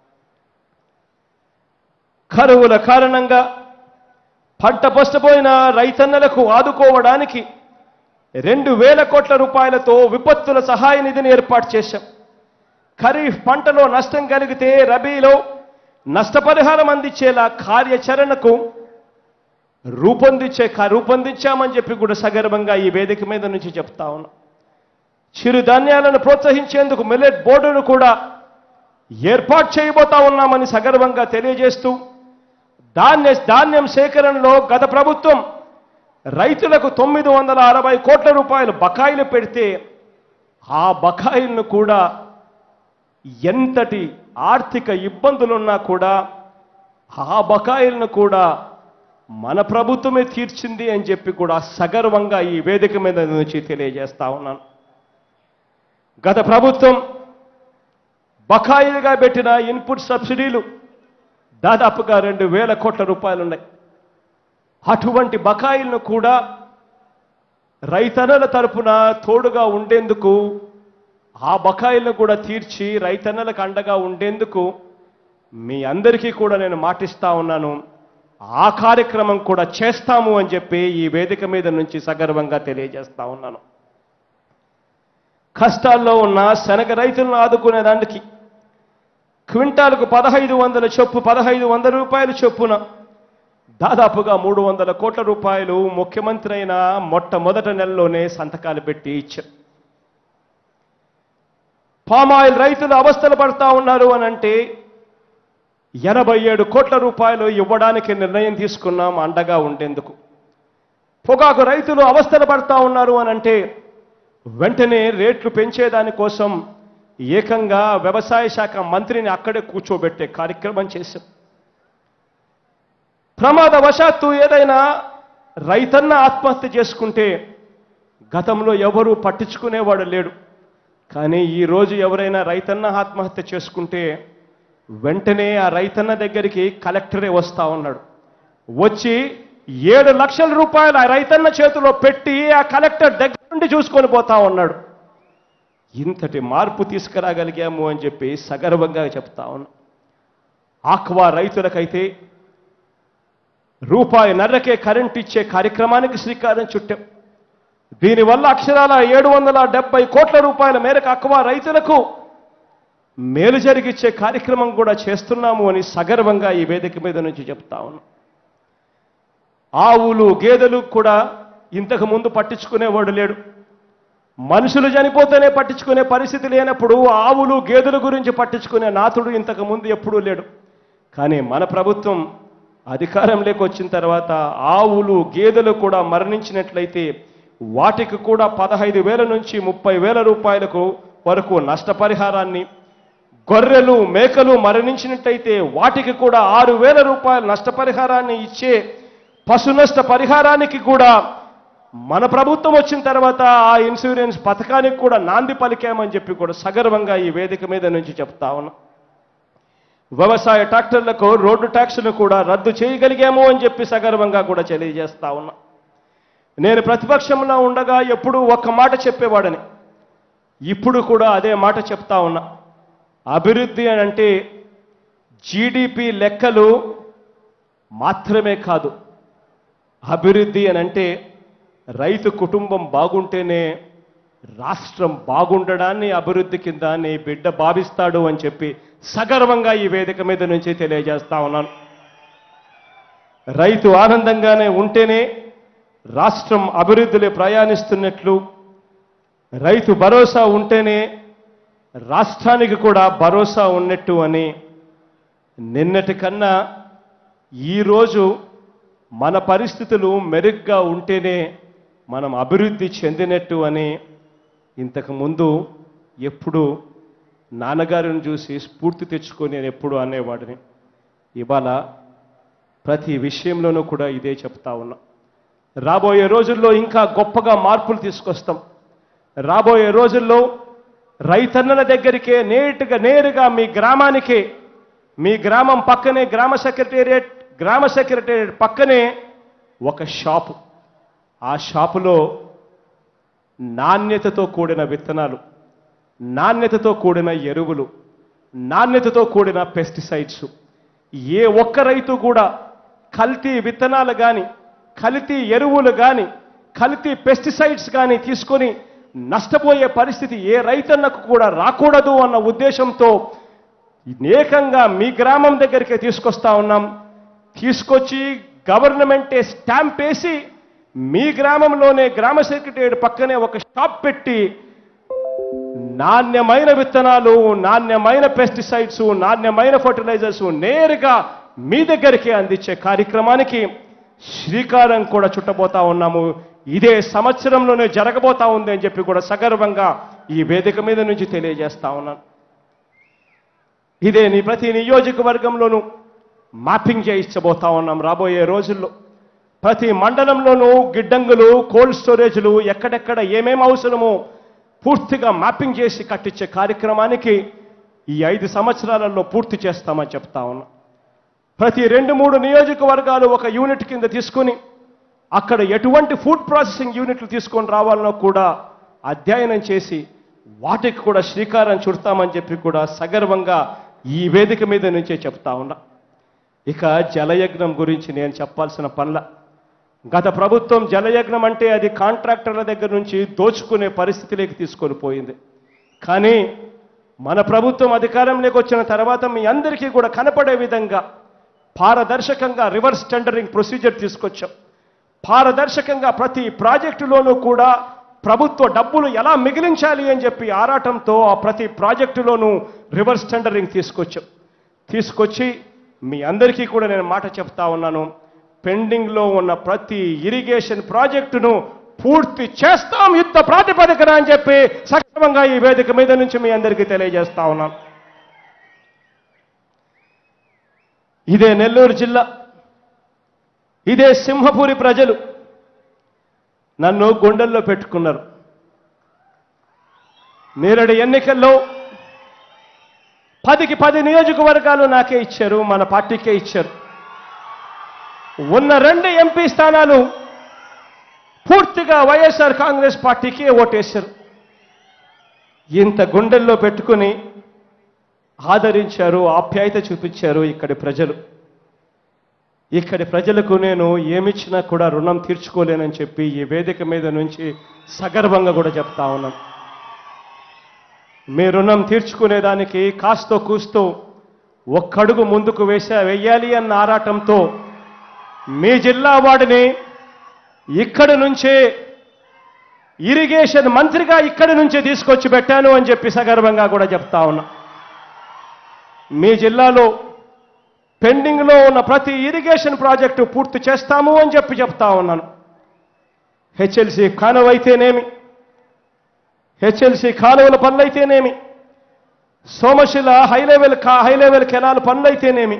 కరువుల కారణంగా పంట పష్టపోయిన రైతన్నలకు ఆదుకోవడానికి రెండు వేల కోట్ల రూపాయలతో విపత్తుల సహాయ నిధిని ఏర్పాటు చేశాం ఖరీఫ్ పంటలో నష్టం కలిగితే రబీలో నష్టపరిహారం అందించేలా కార్యాచరణకు రూపొందించే రూపొందించామని చెప్పి కూడా సగర్వంగా ఈ వేదిక మీద నుంచి చెప్తా ఉన్నాం చిరుధాన్యాలను ప్రోత్సహించేందుకు మిల్లెట్ బోర్డును కూడా ఏర్పాటు చేయబోతా ఉన్నామని సగర్వంగా తెలియజేస్తూ ధాన్య ధాన్యం సేకరణలో గత ప్రభుత్వం రైతులకు తొమ్మిది వందల అరవై కోట్ల రూపాయలు బకాయిలు పెడితే ఆ బకాయిలను కూడా ఎంతటి ఆర్థిక ఇబ్బందులున్నా కూడా ఆ బకాయిలను కూడా మన ప్రభుత్వమే తీర్చింది అని చెప్పి కూడా సగర్వంగా ఈ వేదిక మీద నుంచి తెలియజేస్తా ఉన్నాను గత ప్రభుత్వం బకాయిలుగా పెట్టిన ఇన్పుట్ సబ్సిడీలు దాదాపుగా రెండు వేల కోట్ల రూపాయలు ఉన్నాయి అటువంటి బకాయిలను కూడా రైతన్నల తరపున తోడుగా ఉండేందుకు ఆ బకాయిలను కూడా తీర్చి రైతన్నలకు అండగా ఉండేందుకు మీ అందరికీ కూడా నేను మాటిస్తా ఉన్నాను ఆ కార్యక్రమం కూడా చేస్తాము అని చెప్పి ఈ వేదిక మీద నుంచి సగర్వంగా తెలియజేస్తా ఉన్నాను కష్టాల్లో ఉన్న శనగ రైతులను ఆదుకునే దానికి క్వింటాలకు పదహైదు వందల చొప్పు పదహైదు వందల రూపాయల చొప్పున దాదాపుగా మూడు వందల కోట్ల రూపాయలు ముఖ్యమంత్రి అయిన మొట్టమొదట నెలలోనే సంతకాలు పెట్టి ఇచ్చారు పామాయిల్ రైతులు అవస్థలు పడతా ఉన్నారు అని అంటే ఎనభై ఏడు కోట్ల రూపాయలు ఇవ్వడానికి నిర్ణయం తీసుకున్నాం అండగా ఉండేందుకు పొగాకు రైతులు అవస్థలు పడతా ఉన్నారు అని అంటే వెంటనే రేట్లు పెంచేదానికోసం ఏకంగా వ్యవసాయ శాఖ మంత్రిని అక్కడే కూర్చోబెట్టే కార్యక్రమం చేశాం ప్రమాదవశాత్తు ఏదైనా రైతన్న ఆత్మహత్య చేసుకుంటే గతంలో ఎవరూ పట్టించుకునేవాడు లేడు కానీ ఈరోజు ఎవరైనా రైతన్న ఆత్మహత్య చేసుకుంటే వెంటనే ఆ రైతన్న దగ్గరికి కలెక్టరే వస్తా ఉన్నాడు వచ్చి ఏడు లక్షల రూపాయలు ఆ రైతన్న చేతిలో పెట్టి ఆ కలెక్టర్ దగ్గర నుండి చూసుకొని పోతా ఉన్నాడు ఇంతటి మార్పు తీసుకురాగలిగాము అని చెప్పి సగర్వంగా చెప్తా ఉన్నాం ఆక్వా రైతులకైతే రూపాయి నర్రకే కరెంట్ ఇచ్చే కార్యక్రమానికి శ్రీకారం చుట్టాం దీనివల్ల అక్షరాల ఏడు వందల డెబ్బై కోట్ల రూపాయల మేరకు అక్వా రైతులకు మేలు జరిగిచ్చే కార్యక్రమం కూడా చేస్తున్నాము అని సగర్వంగా ఈ వేదిక మీద నుంచి చెప్తా ఉన్నాం ఆవులు గేదెలు కూడా ఇంతకు ముందు పట్టించుకునేవాడు లేడు మనుషులు చనిపోతేనే పట్టించుకునే పరిస్థితి లేనప్పుడు ఆవులు గేదెల గురించి పట్టించుకునే నాతుడు ఇంతకు ముందు ఎప్పుడూ లేడు కానీ మన ప్రభుత్వం అధికారంలోకి వచ్చిన తర్వాత ఆవులు గేదెలు కూడా మరణించినట్లయితే వాటికి కూడా పదహైదు వేల నుంచి ముప్పై వేల రూపాయలకు వరకు నష్టపరిహారాన్ని గొర్రెలు మేకలు మరణించినట్టయితే వాటికి కూడా ఆరు వేల రూపాయల నష్టపరిహారాన్ని ఇచ్చే పశు నష్ట పరిహారానికి కూడా మన ప్రభుత్వం వచ్చిన తర్వాత ఆ ఇన్సూరెన్స్ పథకానికి కూడా నాంది పలికామని చెప్పి కూడా సగర్వంగా ఈ వేదిక మీద నుంచి చెప్తా ఉన్నా వ్యవసాయ ట్రాక్టర్లకు రోడ్డు ట్యాక్స్ను కూడా రద్దు చేయగలిగాము అని చెప్పి సగర్వంగా కూడా తెలియజేస్తా ఉన్నా నేను ప్రతిపక్షంలో ఉండగా ఎప్పుడూ ఒక్క మాట చెప్పేవాడని ఇప్పుడు కూడా అదే మాట చెప్తా ఉన్నా అభివృద్ధి అని అంటే జీడిపి లెక్కలు మాత్రమే కాదు అభివృద్ధి అని అంటే రైతు కుటుంబం బాగుంటేనే రాష్ట్రం బాగుండడాన్ని అభివృద్ధి కింద నీ బిడ్డ భావిస్తాడు అని చెప్పి సగర్వంగా ఈ వేదిక మీద నుంచి తెలియజేస్తా ఉన్నాను రైతు ఆనందంగానే ఉంటేనే రాష్ట్రం అభివృద్ధిలో ప్రయాణిస్తున్నట్లు రైతు భరోసా ఉంటేనే రాష్ట్రానికి కూడా భరోసా ఉన్నట్టు అని నిన్నటి కన్నా ఈరోజు మన పరిస్థితులు మెరుగ్గా ఉంటేనే మనం అభివృద్ధి చెందినట్టు అని ఇంతకు ముందు ఎప్పుడు నాన్నగారిని చూసి స్ఫూర్తి తెచ్చుకొని నేను ఎప్పుడు అనేవాడిని ఇవాళ ప్రతి విషయంలోనూ కూడా ఇదే చెప్తా ఉన్నా రాబోయే రోజుల్లో ఇంకా గొప్పగా మార్పులు తీసుకొస్తాం రాబోయే రోజుల్లో రైతన్నల దగ్గరికే నేటుగా నేరుగా మీ గ్రామానికే మీ గ్రామం పక్కనే గ్రామ సెక్రటేరియట్ గ్రామ సెక్రటేరియట్ పక్కనే ఒక షాపు ఆ షాపులో నాణ్యతతో కూడిన విత్తనాలు నాణ్యతతో కూడిన ఎరువులు నాణ్యతతో కూడిన పెస్టిసైడ్స్ ఏ ఒక్క రైతు కూడా కల్తీ విత్తనాలు కానీ కల్తీ ఎరువులు కానీ కల్తీ పెస్టిసైడ్స్ కానీ తీసుకొని నష్టపోయే పరిస్థితి ఏ రైతన్నకు కూడా రాకూడదు అన్న ఉద్దేశంతో ఏకంగా మీ గ్రామం దగ్గరికి తీసుకొస్తా ఉన్నాం తీసుకొచ్చి గవర్నమెంటే స్టాంప్ వేసి మీ గ్రామంలోనే గ్రామ సెక్రటరీ పక్కనే ఒక షాప్ పెట్టి నాణ్యమైన విత్తనాలు నాణ్యమైన పెస్టిసైడ్స్ నాణ్యమైన ఫర్టిలైజర్స్ నేరుగా మీ దగ్గరికి అందించే కార్యక్రమానికి శ్రీకారం కూడా చుట్టబోతా ఉన్నాము ఇదే సంవత్సరంలోనే జరగబోతా ఉంది అని చెప్పి కూడా సగర్వంగా ఈ వేదిక మీద నుంచి తెలియజేస్తా ఉన్నాను ఇదే నీ ప్రతి నియోజకవర్గంలోనూ మ్యాపింగ్ చేయించబోతా ఉన్నాం రాబోయే రోజుల్లో ప్రతి మండలంలోనూ గిడ్డంగులు కోల్డ్ స్టోరేజ్లు ఎక్కడెక్కడ ఏమేం అవసరమో పూర్తిగా మ్యాపింగ్ చేసి కట్టించే కార్యక్రమానికి ఈ ఐదు సంవత్సరాలలో పూర్తి చేస్తామని చెప్తా ఉన్నాం ప్రతి రెండు మూడు నియోజకవర్గాలు ఒక యూనిట్ కింద తీసుకుని అక్కడ ఎటువంటి ఫుడ్ ప్రాసెసింగ్ యూనిట్లు తీసుకొని రావాలనో కూడా అధ్యయనం చేసి వాటికి కూడా శ్రీకారం చుడతామని చెప్పి కూడా సగర్వంగా ఈ వేదిక మీద నుంచే చెప్తా ఉన్నా ఇక జలయజ్ఞం గురించి నేను చెప్పాల్సిన పనుల గత ప్రభుత్వం జలయజ్ఞం అంటే అది కాంట్రాక్టర్ల దగ్గర నుంచి దోచుకునే పరిస్థితిలోకి తీసుకొని పోయింది కానీ మన ప్రభుత్వం అధికారంలోకి వచ్చిన తర్వాత మీ అందరికీ కూడా కనపడే విధంగా పారదర్శకంగా రివర్స్ టెండరింగ్ ప్రొసీజర్ తీసుకొచ్చాం పారదర్శకంగా ప్రతి ప్రాజెక్టులోనూ కూడా ప్రభుత్వ డబ్బులు ఎలా మిగిలించాలి అని చెప్పి ఆరాటంతో ఆ ప్రతి ప్రాజెక్టులోనూ రివర్స్ టెండరింగ్ తీసుకొచ్చాం తీసుకొచ్చి మీ అందరికీ కూడా నేను మాట చెప్తా ఉన్నాను పెండింగ్లో ఉన్న ప్రతి ఇరిగేషన్ ప్రాజెక్టును పూర్తి చేస్తాం యుద్ధ ప్రాతిపదికన అని చెప్పి సక్రమంగా ఈ వేదిక మీద నుంచి మీ అందరికీ తెలియజేస్తా ఉన్నాను ఇదే నెల్లూరు జిల్లా ఇదే సింహపురి ప్రజలు నన్ను గుండెల్లో పెట్టుకున్నారు నేరడి ఎన్నికల్లో పదికి పది నియోజకవర్గాలు నాకే ఇచ్చారు మన పార్టీకే ఇచ్చారు ఉన్న రెండు ఎంపీ స్థానాలు పూర్తిగా వైఎస్ఆర్ కాంగ్రెస్ పార్టీకి ఓటేశారు ఇంత గుండెల్లో పెట్టుకుని ఆదరించారు ఆప్యాయత చూపించారు ఇక్కడి ప్రజలు ఇక్కడి ప్రజలకు నేను ఏమిచ్చినా కూడా రుణం తీర్చుకోలేనని చెప్పి ఈ వేదిక మీద నుంచి సగర్వంగా కూడా చెప్తా ఉన్నాను మీ రుణం తీర్చుకునేదానికి కాస్తో కూస్తో ఒక్కడుగు ముందుకు వేసా వెయ్యాలి అన్న ఆరాటంతో మీ జిల్లా వాడిని ఇక్కడి నుంచే ఇరిగేషన్ మంత్రిగా ఇక్కడి నుంచే తీసుకొచ్చి పెట్టాను అని చెప్పి సగర్వంగా కూడా చెప్తా ఉన్నా మీ జిల్లాలో పెండింగ్లో ఉన్న ప్రతి ఇరిగేషన్ ప్రాజెక్టు పూర్తి చేస్తాము అని చెప్పి చెప్తా ఉన్నాను హెచ్ఎల్సి కాలువ అయితేనేమి హెచ్ఎల్సి కాలువల పనులైతేనేమి సోమశిల హై లెవెల్ కా హై లెవెల్ కెనాల్ పనులైతేనేమి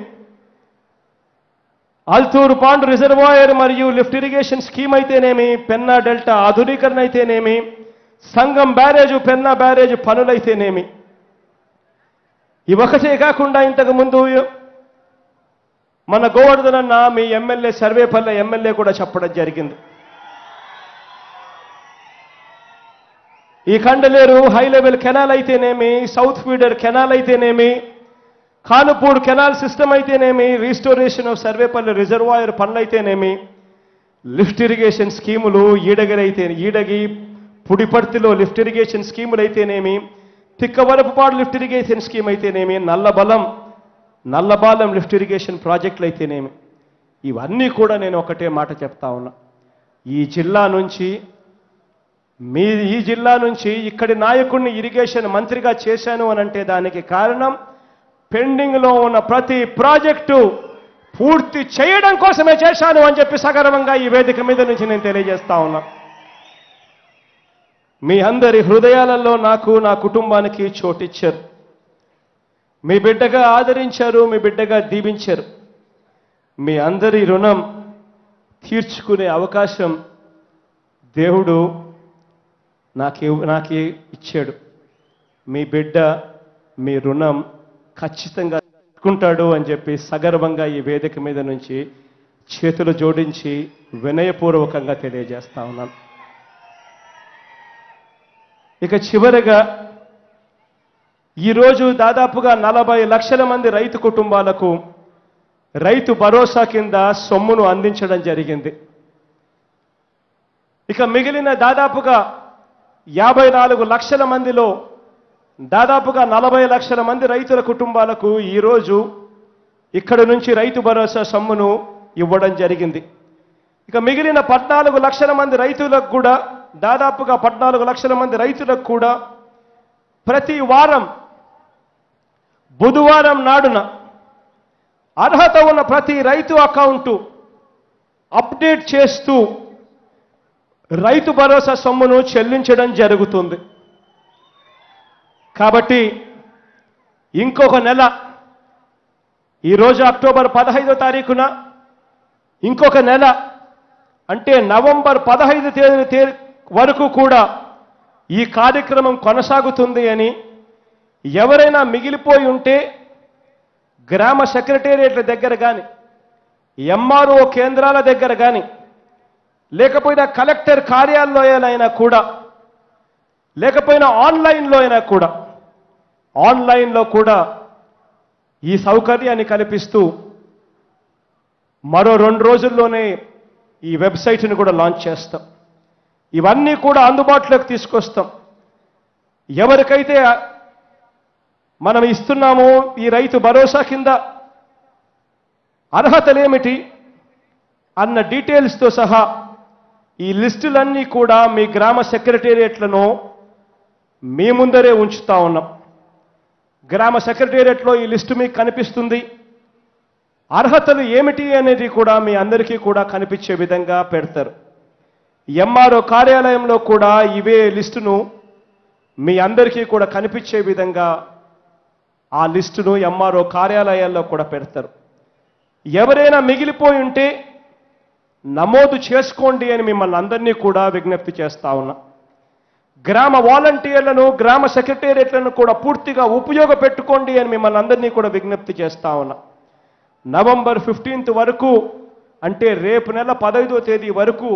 అల్తూరు పాండ్ రిజర్వాయర్ మరియు లిఫ్ట్ ఇరిగేషన్ స్కీమ్ అయితేనేమి పెన్నా డెల్టా ఆధునీకరణ అయితేనేమి సంగం బ్యారేజ్ పెన్నా బ్యారేజ్ పనులైతేనేమి ఇవొకటే కాకుండా ఇంతకు ముందు మన గోవర్ధన్ అన్న మీ ఎమ్మెల్యే సర్వేపల్లె ఎమ్మెల్యే కూడా చెప్పడం జరిగింది ఈ కండలేరు హై లెవెల్ కెనాల్ అయితేనేమి సౌత్ ఫీడర్ కెనాల్ అయితేనేమి కానుపూర్ కెనాల్ సిస్టమ్ అయితేనేమి రీస్టోరేషన్ ఆఫ్ సర్వేపల్లి రిజర్వాయర్ పనులైతేనేమి లిఫ్ట్ ఇరిగేషన్ స్కీములు ఈడగరైతే ఈడగి పుడిపర్తిలో లిఫ్ట్ ఇరిగేషన్ స్కీములు అయితేనేమి తిక్కవరపుపాడు లిఫ్ట్ ఇరిగేషన్ స్కీమ్ అయితేనేమి నల్లబలం నల్లబాలెం లిఫ్ట్ ఇరిగేషన్ ప్రాజెక్టులు అయితేనేమి ఇవన్నీ కూడా నేను ఒకటే మాట చెప్తా ఉన్నా ఈ జిల్లా నుంచి మీ ఈ జిల్లా నుంచి ఇక్కడి నాయకుడిని ఇరిగేషన్ మంత్రిగా చేశాను అని అంటే దానికి కారణం పెండింగ్లో ఉన్న ప్రతి ప్రాజెక్టు పూర్తి చేయడం కోసమే చేశాను అని చెప్పి సగర్వంగా ఈ వేదిక మీద నుంచి నేను తెలియజేస్తా ఉన్నా మీ అందరి హృదయాలలో నాకు నా కుటుంబానికి చోటిచ్చారు మీ బిడ్డగా ఆదరించారు మీ బిడ్డగా దీవించారు మీ అందరి రుణం తీర్చుకునే అవకాశం దేవుడు నాకు నాకు ఇచ్చాడు మీ బిడ్డ మీ రుణం ఖచ్చితంగా తీసుకుంటాడు అని చెప్పి సగర్వంగా ఈ వేదిక మీద నుంచి చేతులు జోడించి వినయపూర్వకంగా తెలియజేస్తా ఉన్నాను ఇక చివరగా ఈరోజు దాదాపుగా నలభై లక్షల మంది రైతు కుటుంబాలకు రైతు భరోసా కింద సొమ్మును అందించడం జరిగింది ఇక మిగిలిన దాదాపుగా యాభై నాలుగు లక్షల మందిలో దాదాపుగా నలభై లక్షల మంది రైతుల కుటుంబాలకు ఈరోజు ఇక్కడ నుంచి రైతు భరోసా సొమ్మును ఇవ్వడం జరిగింది ఇక మిగిలిన పద్నాలుగు లక్షల మంది రైతులకు కూడా దాదాపుగా పద్నాలుగు లక్షల మంది రైతులకు కూడా ప్రతి వారం బుధవారం నాడున అర్హత ఉన్న ప్రతి రైతు అకౌంటు అప్డేట్ చేస్తూ రైతు భరోసా సొమ్మును చెల్లించడం జరుగుతుంది కాబట్టి ఇంకొక నెల ఈరోజు అక్టోబర్ పదహైదో తారీఖున ఇంకొక నెల అంటే నవంబర్ పదహైదు తేదీ తే వరకు కూడా ఈ కార్యక్రమం కొనసాగుతుంది అని ఎవరైనా మిగిలిపోయి ఉంటే గ్రామ సెక్రటేరియట్ల దగ్గర కానీ ఎంఆర్ఓ కేంద్రాల దగ్గర కానీ లేకపోయినా కలెక్టర్ కార్యాలయాలైనా కూడా లేకపోయినా ఆన్లైన్లో అయినా కూడా ఆన్లైన్లో కూడా ఈ సౌకర్యాన్ని కల్పిస్తూ మరో రెండు రోజుల్లోనే ఈ వెబ్సైట్ని కూడా లాంచ్ చేస్తాం ఇవన్నీ కూడా అందుబాటులోకి తీసుకొస్తాం ఎవరికైతే మనం ఇస్తున్నామో ఈ రైతు భరోసా కింద అర్హతలేమిటి అన్న డీటెయిల్స్తో సహా ఈ లిస్టులన్నీ కూడా మీ గ్రామ సెక్రటేరియట్లను మీ ముందరే ఉంచుతా ఉన్నాం గ్రామ సెక్రటేరియట్లో ఈ లిస్టు మీకు కనిపిస్తుంది అర్హతలు ఏమిటి అనేది కూడా మీ అందరికీ కూడా కనిపించే విధంగా పెడతారు ఎంఆర్ఓ కార్యాలయంలో కూడా ఇవే లిస్టును మీ అందరికీ కూడా కనిపించే విధంగా ఆ లిస్టును ఎంఆర్ఓ కార్యాలయాల్లో కూడా పెడతారు ఎవరైనా మిగిలిపోయి ఉంటే నమోదు చేసుకోండి అని మిమ్మల్ని అందరినీ కూడా విజ్ఞప్తి చేస్తా ఉన్నా గ్రామ వాలంటీర్లను గ్రామ సెక్రటేరియట్లను కూడా పూర్తిగా ఉపయోగపెట్టుకోండి అని మిమ్మల్ని అందరినీ కూడా విజ్ఞప్తి చేస్తా ఉన్నా నవంబర్ ఫిఫ్టీన్త్ వరకు అంటే రేపు నెల పదైదో తేదీ వరకు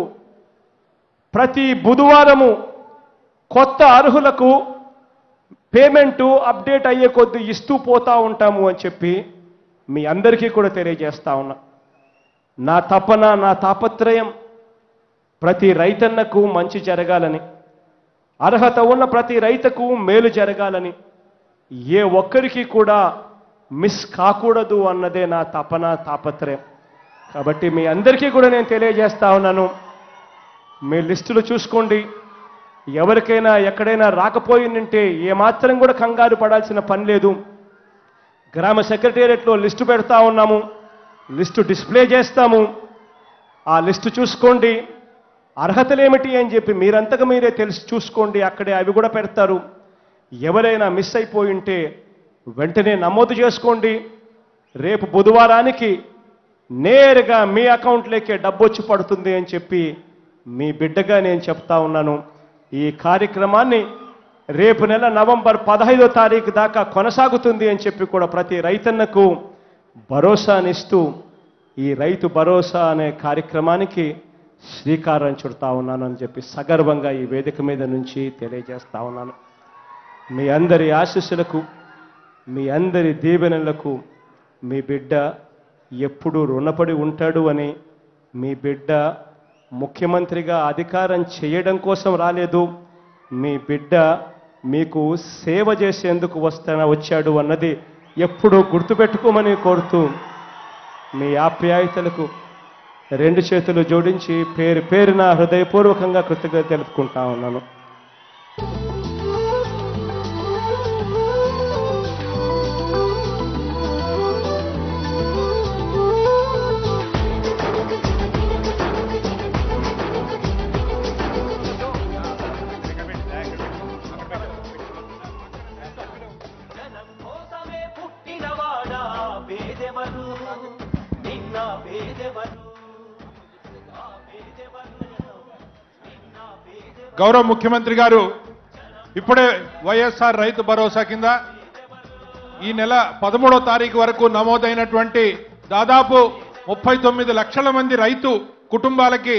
ప్రతి బుధవారము కొత్త అర్హులకు పేమెంటు అప్డేట్ అయ్యే కొద్దీ ఇస్తూ పోతా ఉంటాము అని చెప్పి మీ అందరికీ కూడా తెలియజేస్తా ఉన్నా నా తపన నా తాపత్రయం ప్రతి రైతన్నకు మంచి జరగాలని అర్హత ఉన్న ప్రతి రైతుకు మేలు జరగాలని ఏ ఒక్కరికి కూడా మిస్ కాకూడదు అన్నదే నా తపన తాపత్రయం కాబట్టి మీ అందరికీ కూడా నేను తెలియజేస్తా ఉన్నాను మీ లిస్టులు చూసుకోండి ఎవరికైనా ఎక్కడైనా రాకపోయిందంటే ఏమాత్రం కూడా కంగారు పడాల్సిన పని లేదు గ్రామ సెక్రటేరియట్లో లిస్టు పెడతా ఉన్నాము లిస్టు డిస్ప్లే చేస్తాము ఆ లిస్టు చూసుకోండి అర్హతలేమిటి అని చెప్పి మీరంతగా మీరే తెలిసి చూసుకోండి అక్కడే అవి కూడా పెడతారు ఎవరైనా మిస్ అయిపోయి ఉంటే వెంటనే నమోదు చేసుకోండి రేపు బుధవారానికి నేరుగా మీ అకౌంట్లోకే డబ్బు వచ్చి పడుతుంది అని చెప్పి మీ బిడ్డగా నేను చెప్తా ఉన్నాను ఈ కార్యక్రమాన్ని రేపు నెల నవంబర్ పదహైదో తారీఖు దాకా కొనసాగుతుంది అని చెప్పి కూడా ప్రతి రైతన్నకు భరోసానిస్తూ ఈ రైతు భరోసా అనే కార్యక్రమానికి శ్రీకారం చుడతా ఉన్నాను అని చెప్పి సగర్వంగా ఈ వేదిక మీద నుంచి తెలియజేస్తా ఉన్నాను మీ అందరి ఆశీస్సులకు మీ అందరి దీవెనలకు మీ బిడ్డ ఎప్పుడు రుణపడి ఉంటాడు అని మీ బిడ్డ ముఖ్యమంత్రిగా అధికారం చేయడం కోసం రాలేదు మీ బిడ్డ మీకు సేవ చేసేందుకు వస్తాన వచ్చాడు అన్నది ఎప్పుడూ గుర్తుపెట్టుకోమని కోరుతూ మీ ఆప్యాయతలకు రెండు చేతులు జోడించి పేరు పేరున హృదయపూర్వకంగా కృతజ్ఞత తెలుపుకుంటా ఉన్నాను జనం కోసమే పుట్టినవాడా పేదెవరు నిన్న పేదెవరు ఆ పేదెవరు నిన్న పేదెవరు గౌరవ ముఖ్యమంత్రి గారు ఇప్పుడే వైఎస్ఆర్ రైతు భరోసా కింద ఈ నెల పదమూడో తారీఖు వరకు నమోదైనటువంటి దాదాపు ముప్పై తొమ్మిది లక్షల మంది రైతు కుటుంబాలకి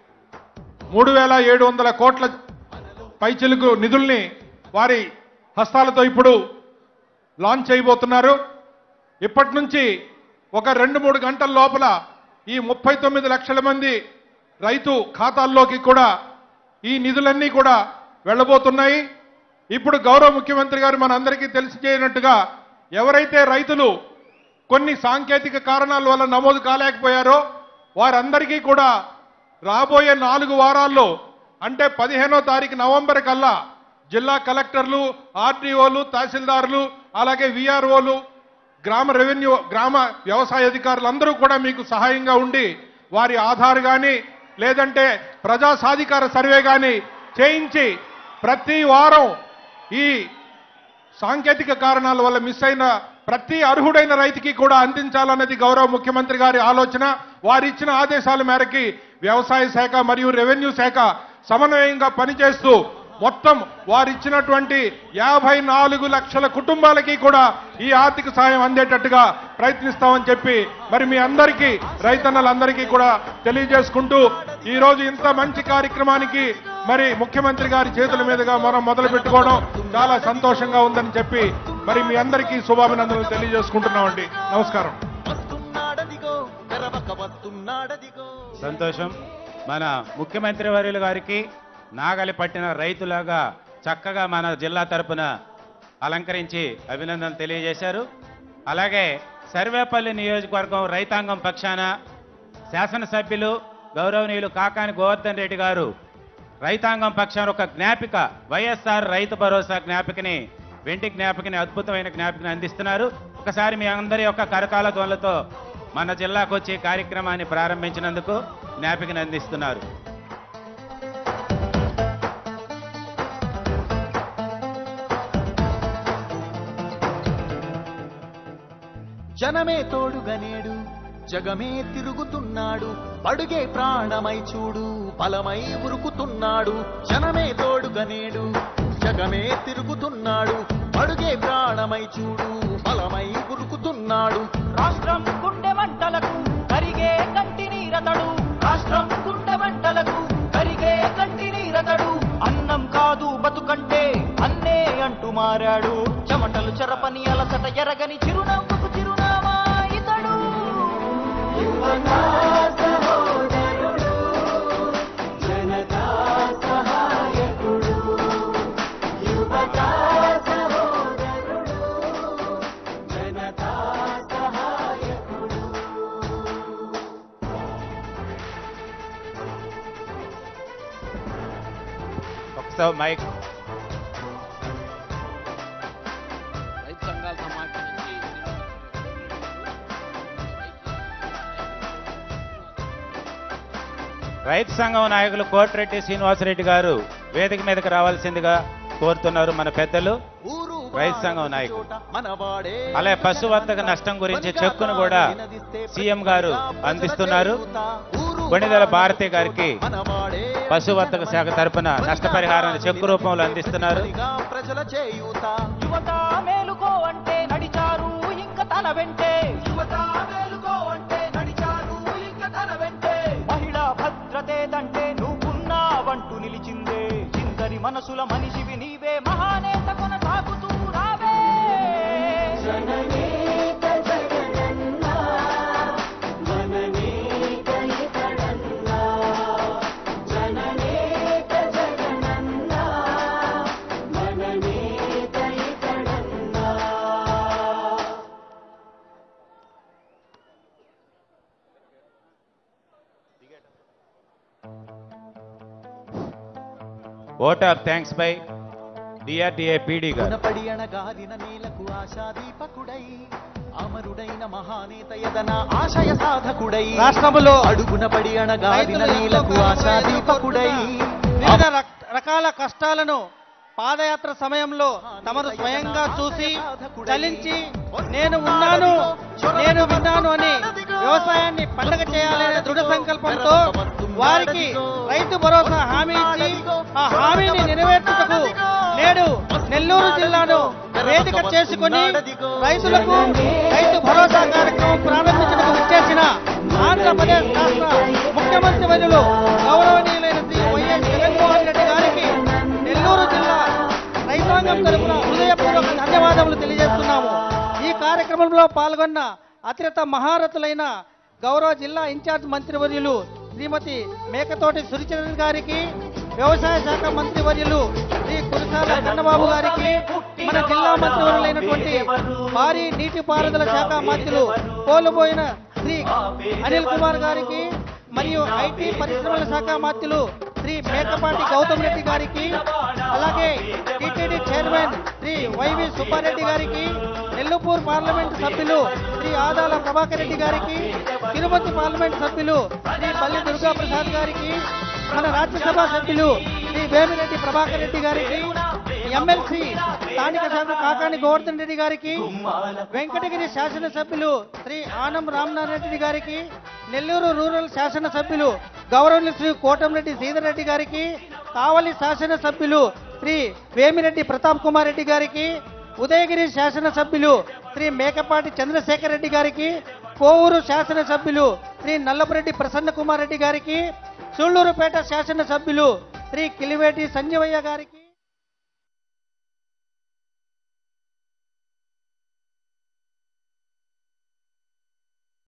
మూడు వేల ఏడు వందల కోట్ల పైచిలుకు నిధుల్ని వారి హస్తాలతో ఇప్పుడు లాంచ్ చేయబోతున్నారు ఇప్పటి నుంచి ఒక రెండు మూడు గంటల లోపల ఈ ముప్పై తొమ్మిది లక్షల మంది రైతు ఖాతాల్లోకి కూడా ఈ నిధులన్నీ కూడా వెళ్ళబోతున్నాయి ఇప్పుడు గౌరవ ముఖ్యమంత్రి గారు మనందరికీ తెలిసి చేయనట్టుగా ఎవరైతే రైతులు కొన్ని సాంకేతిక కారణాల వల్ల నమోదు కాలేకపోయారో వారందరికీ కూడా రాబోయే నాలుగు వారాల్లో అంటే పదిహేనో తారీఖు నవంబర్ కల్లా జిల్లా కలెక్టర్లు ఆర్డీఓలు తహసీల్దారులు అలాగే విఆర్ఓలు గ్రామ రెవెన్యూ గ్రామ వ్యవసాయ అధికారులు అందరూ కూడా మీకు సహాయంగా ఉండి వారి ఆధార్ కానీ లేదంటే ప్రజా సాధికార సర్వే కానీ చేయించి ప్రతి వారం ఈ సాంకేతిక కారణాల వల్ల మిస్ అయిన ప్రతి అర్హుడైన రైతుకి కూడా అందించాలన్నది గౌరవ ముఖ్యమంత్రి గారి ఆలోచన వారిచ్చిన ఆదేశాల మేరకి వ్యవసాయ శాఖ మరియు రెవెన్యూ శాఖ సమన్వయంగా పనిచేస్తూ మొత్తం వారిచ్చినటువంటి యాభై నాలుగు లక్షల కుటుంబాలకి కూడా ఈ ఆర్థిక సాయం అందేటట్టుగా ప్రయత్నిస్తామని చెప్పి మరి మీ అందరికీ రైతన్నలందరికీ కూడా తెలియజేసుకుంటూ ఈ రోజు ఇంత మంచి కార్యక్రమానికి మరి ముఖ్యమంత్రి గారి చేతుల మీదుగా మనం మొదలు పెట్టుకోవడం చాలా సంతోషంగా ఉందని చెప్పి మరి మీ అందరికీ శుభాభినందనలు తెలియజేసుకుంటున్నామండి నమస్కారం వస్తున్నాడదిగో తెరవక వస్తున్నాడదిగో సంతోషం మన ముఖ్యమంత్రి వర్యులు గారికి నాగలి పట్టిన రైతులాగా చక్కగా మన జిల్లా తరపున అలంకరించి అభినందనలు తెలియజేశారు అలాగే సర్వేపల్లి నియోజకవర్గం రైతాంగం పక్షాన శాసనసభ్యులు గౌరవనీయులు కాకాని గోవర్ధన్ రెడ్డి గారు రైతాంగం పక్షాన ఒక జ్ఞాపిక వైఎస్ఆర్ రైతు భరోసా జ్ఞాపికని వెంటి జ్ఞాపికని అద్భుతమైన జ్ఞాపికని అందిస్తున్నారు ఒకసారి మీ అందరి యొక్క కరకాల ధ్వనులతో మన జిల్లాకు వచ్చి కార్యక్రమాన్ని ప్రారంభించినందుకు జ్ఞాపికని అందిస్తున్నారు జనమే తోడుగా నేడు జగమే తిరుగుతున్నాడు అడుగే ప్రాణమై చూడు బలమై ఉరుకుతున్నాడు జనమే తోడుగా నేడు జగమే తిరుగుతున్నాడు అడుగే ప్రాణమై చూడు బలమై ఉరుకుతున్నాడు రాష్ట్రం గుండె మంటలకు కరిగే కంటి నీరతడు రాష్ట్రం గుండె మంటలకు కరిగే కంటి నీరతడు అన్నం కాదు బతుకంటే అన్నే అంటూ మారాడు చెమటలు చెరపని అలసట ఎరగని చిరునవ్వుకు చిరునామా ఇతడు ఒకసారి మైక్ రైతు సంఘాల సమాఖ్య నుంచి రైతు సంఘం నాయకులు కోటిరెడ్డి శ్రీనివాసరెడ్డి గారు వేదిక మీదకి రావాల్సిందిగా కోరుతున్నారు మన పెద్దలు ఊరు రైతు సంఘం నాయకులు. చోట మనవాడే అలాగే పశువర్ధక నష్టం గురించి చెక్కును కూడా సీఎం గారు అందిస్తున్నారు కొణిదెల భారతి గారికి మనవాడే పశువర్ధక శాఖ తరపున నష్టపరిహారాన్ని చెక్కు రూపంలో అందిస్తున్నారు బలిగా ప్రజల చేయూత యువత మేలుకో అంటే నడిచారు ఇంక తన వెంటే యువత మేలుకో అంటే నడిచారు ఇంక తన వెంటే మహిళా భద్రతేదంటే నువ్వున్నావంటూ నిలిచిందే చిందరి మనసుల మనిషివి నీవే మహానేత కొనసాగుతూ రావే vote of thanks by DRDA PD గారు గుణపడి అణగారిన నేలకు ఆశాదీపకుడై అమరుడైన మహానేత యదన ఆశయ సాధకుడై రాష్ట్రములో అడుగున పడి అణగారిన రైతులు ఎంతో నేలకు కాలంగా ఆశాదీపకుడై ఎదుర్కొంటున్న వివిధ రక్- రకాల కష్టాలను పాదయాత్ర సమయంలో తమరు స్వయంగా చూసి చలించి నేను ఉన్నాను నేను విన్నాను అని వ్యవసాయాన్ని పండగ చేయాలనే దృఢ సంకల్పంతో వారికి రైతు భరోసా హామీ ఇచ్చి ఆ హామీని నెరవేర్చుటకు నేడు నెల్లూరు జిల్లాను వేదిక చేసుకొని రైతులకు రైతు భరోసా కార్యక్రమం ప్రారంభించడానికి వచ్చేసిన ఆంధ్రప్రదేశ్ రాష్ట్ర ముఖ్యమంత్రి వర్యులు గౌరవనీయులైన శ్రీ వైఎస్ జగన్మోహన్ రెడ్డి గారికి నెల్లూరు జిల్లా రైతాంగం తరపున హృదయపూర్వక ధన్యవాదములు తెలియజేస్తున్నాము ఈ కార్యక్రమంలో పాల్గొన్న అత్యంత మహారథులైన గౌరవ జిల్లా ఇన్ఛార్జ్ మంత్రివర్యులు శ్రీమతి మేకతోటి సురిచరణ్ గారికి వ్యవసాయ శాఖ మంత్రివర్యులు శ్రీ కురసాల కన్నబాబు గారికి మన జిల్లా మంత్రివర్యులైనటువంటి భారీ నీటిపారుదల శాఖ మంత్రులు కోల్పోయిన శ్రీ అనిల్ కుమార్ గారికి మరియు ఐటీ పరిశ్రమల శాఖ మంత్రులు శ్రీ మేకపాటి గౌతమ్ రెడ్డి గారికి అలాగే TTD chairman Shri YV Subba Reddy గారికి నెల్లూపూర్ పార్లమెంట్ సభ్యులు శ్రీ ఆదాల ప్రభాకర్ రెడ్డి గారికి తిరుపతి పార్లమెంట్ సభ్యులు శ్రీ పల్లి దుర్గా ప్రసాద్ గారికి మన రాజ్యసభ సభ్యులు శ్రీ వేమిరెడ్డి ప్రభాకర్ రెడ్డి గారికి ఎమ్మెల్సీ స్థానిక సభ్యులు కాకాని గోవర్ధన్ రెడ్డి గారికి వెంకటగిరి శాసనసభ్యులు శ్రీ ఆనం రామనారాయణ రెడ్డి గారికి నెల్లూరు రూరల్ శాసనసభ్యులు గౌరవనీయులు శ్రీ కోటంరెడ్డి శ్రీధర్ రెడ్డి గారికి కావలి శాసనసభ్యులు శ్రీ వేమిరెడ్డి ప్రతాప్ కుమార్ రెడ్డి గారికి ఉదయగిరి శాసనసభ్యులు శ్రీ మేకపాటి చంద్రశేఖర్ రెడ్డి గారికి కోవూరు శాసనసభ్యులు శ్రీ నల్లపురెడ్డి ప్రసన్న కుమార్ రెడ్డి గారికి సూళ్లూరుపేట శాసనసభ్యులు శ్రీ కిలివేటి సంజీవయ్య గారికి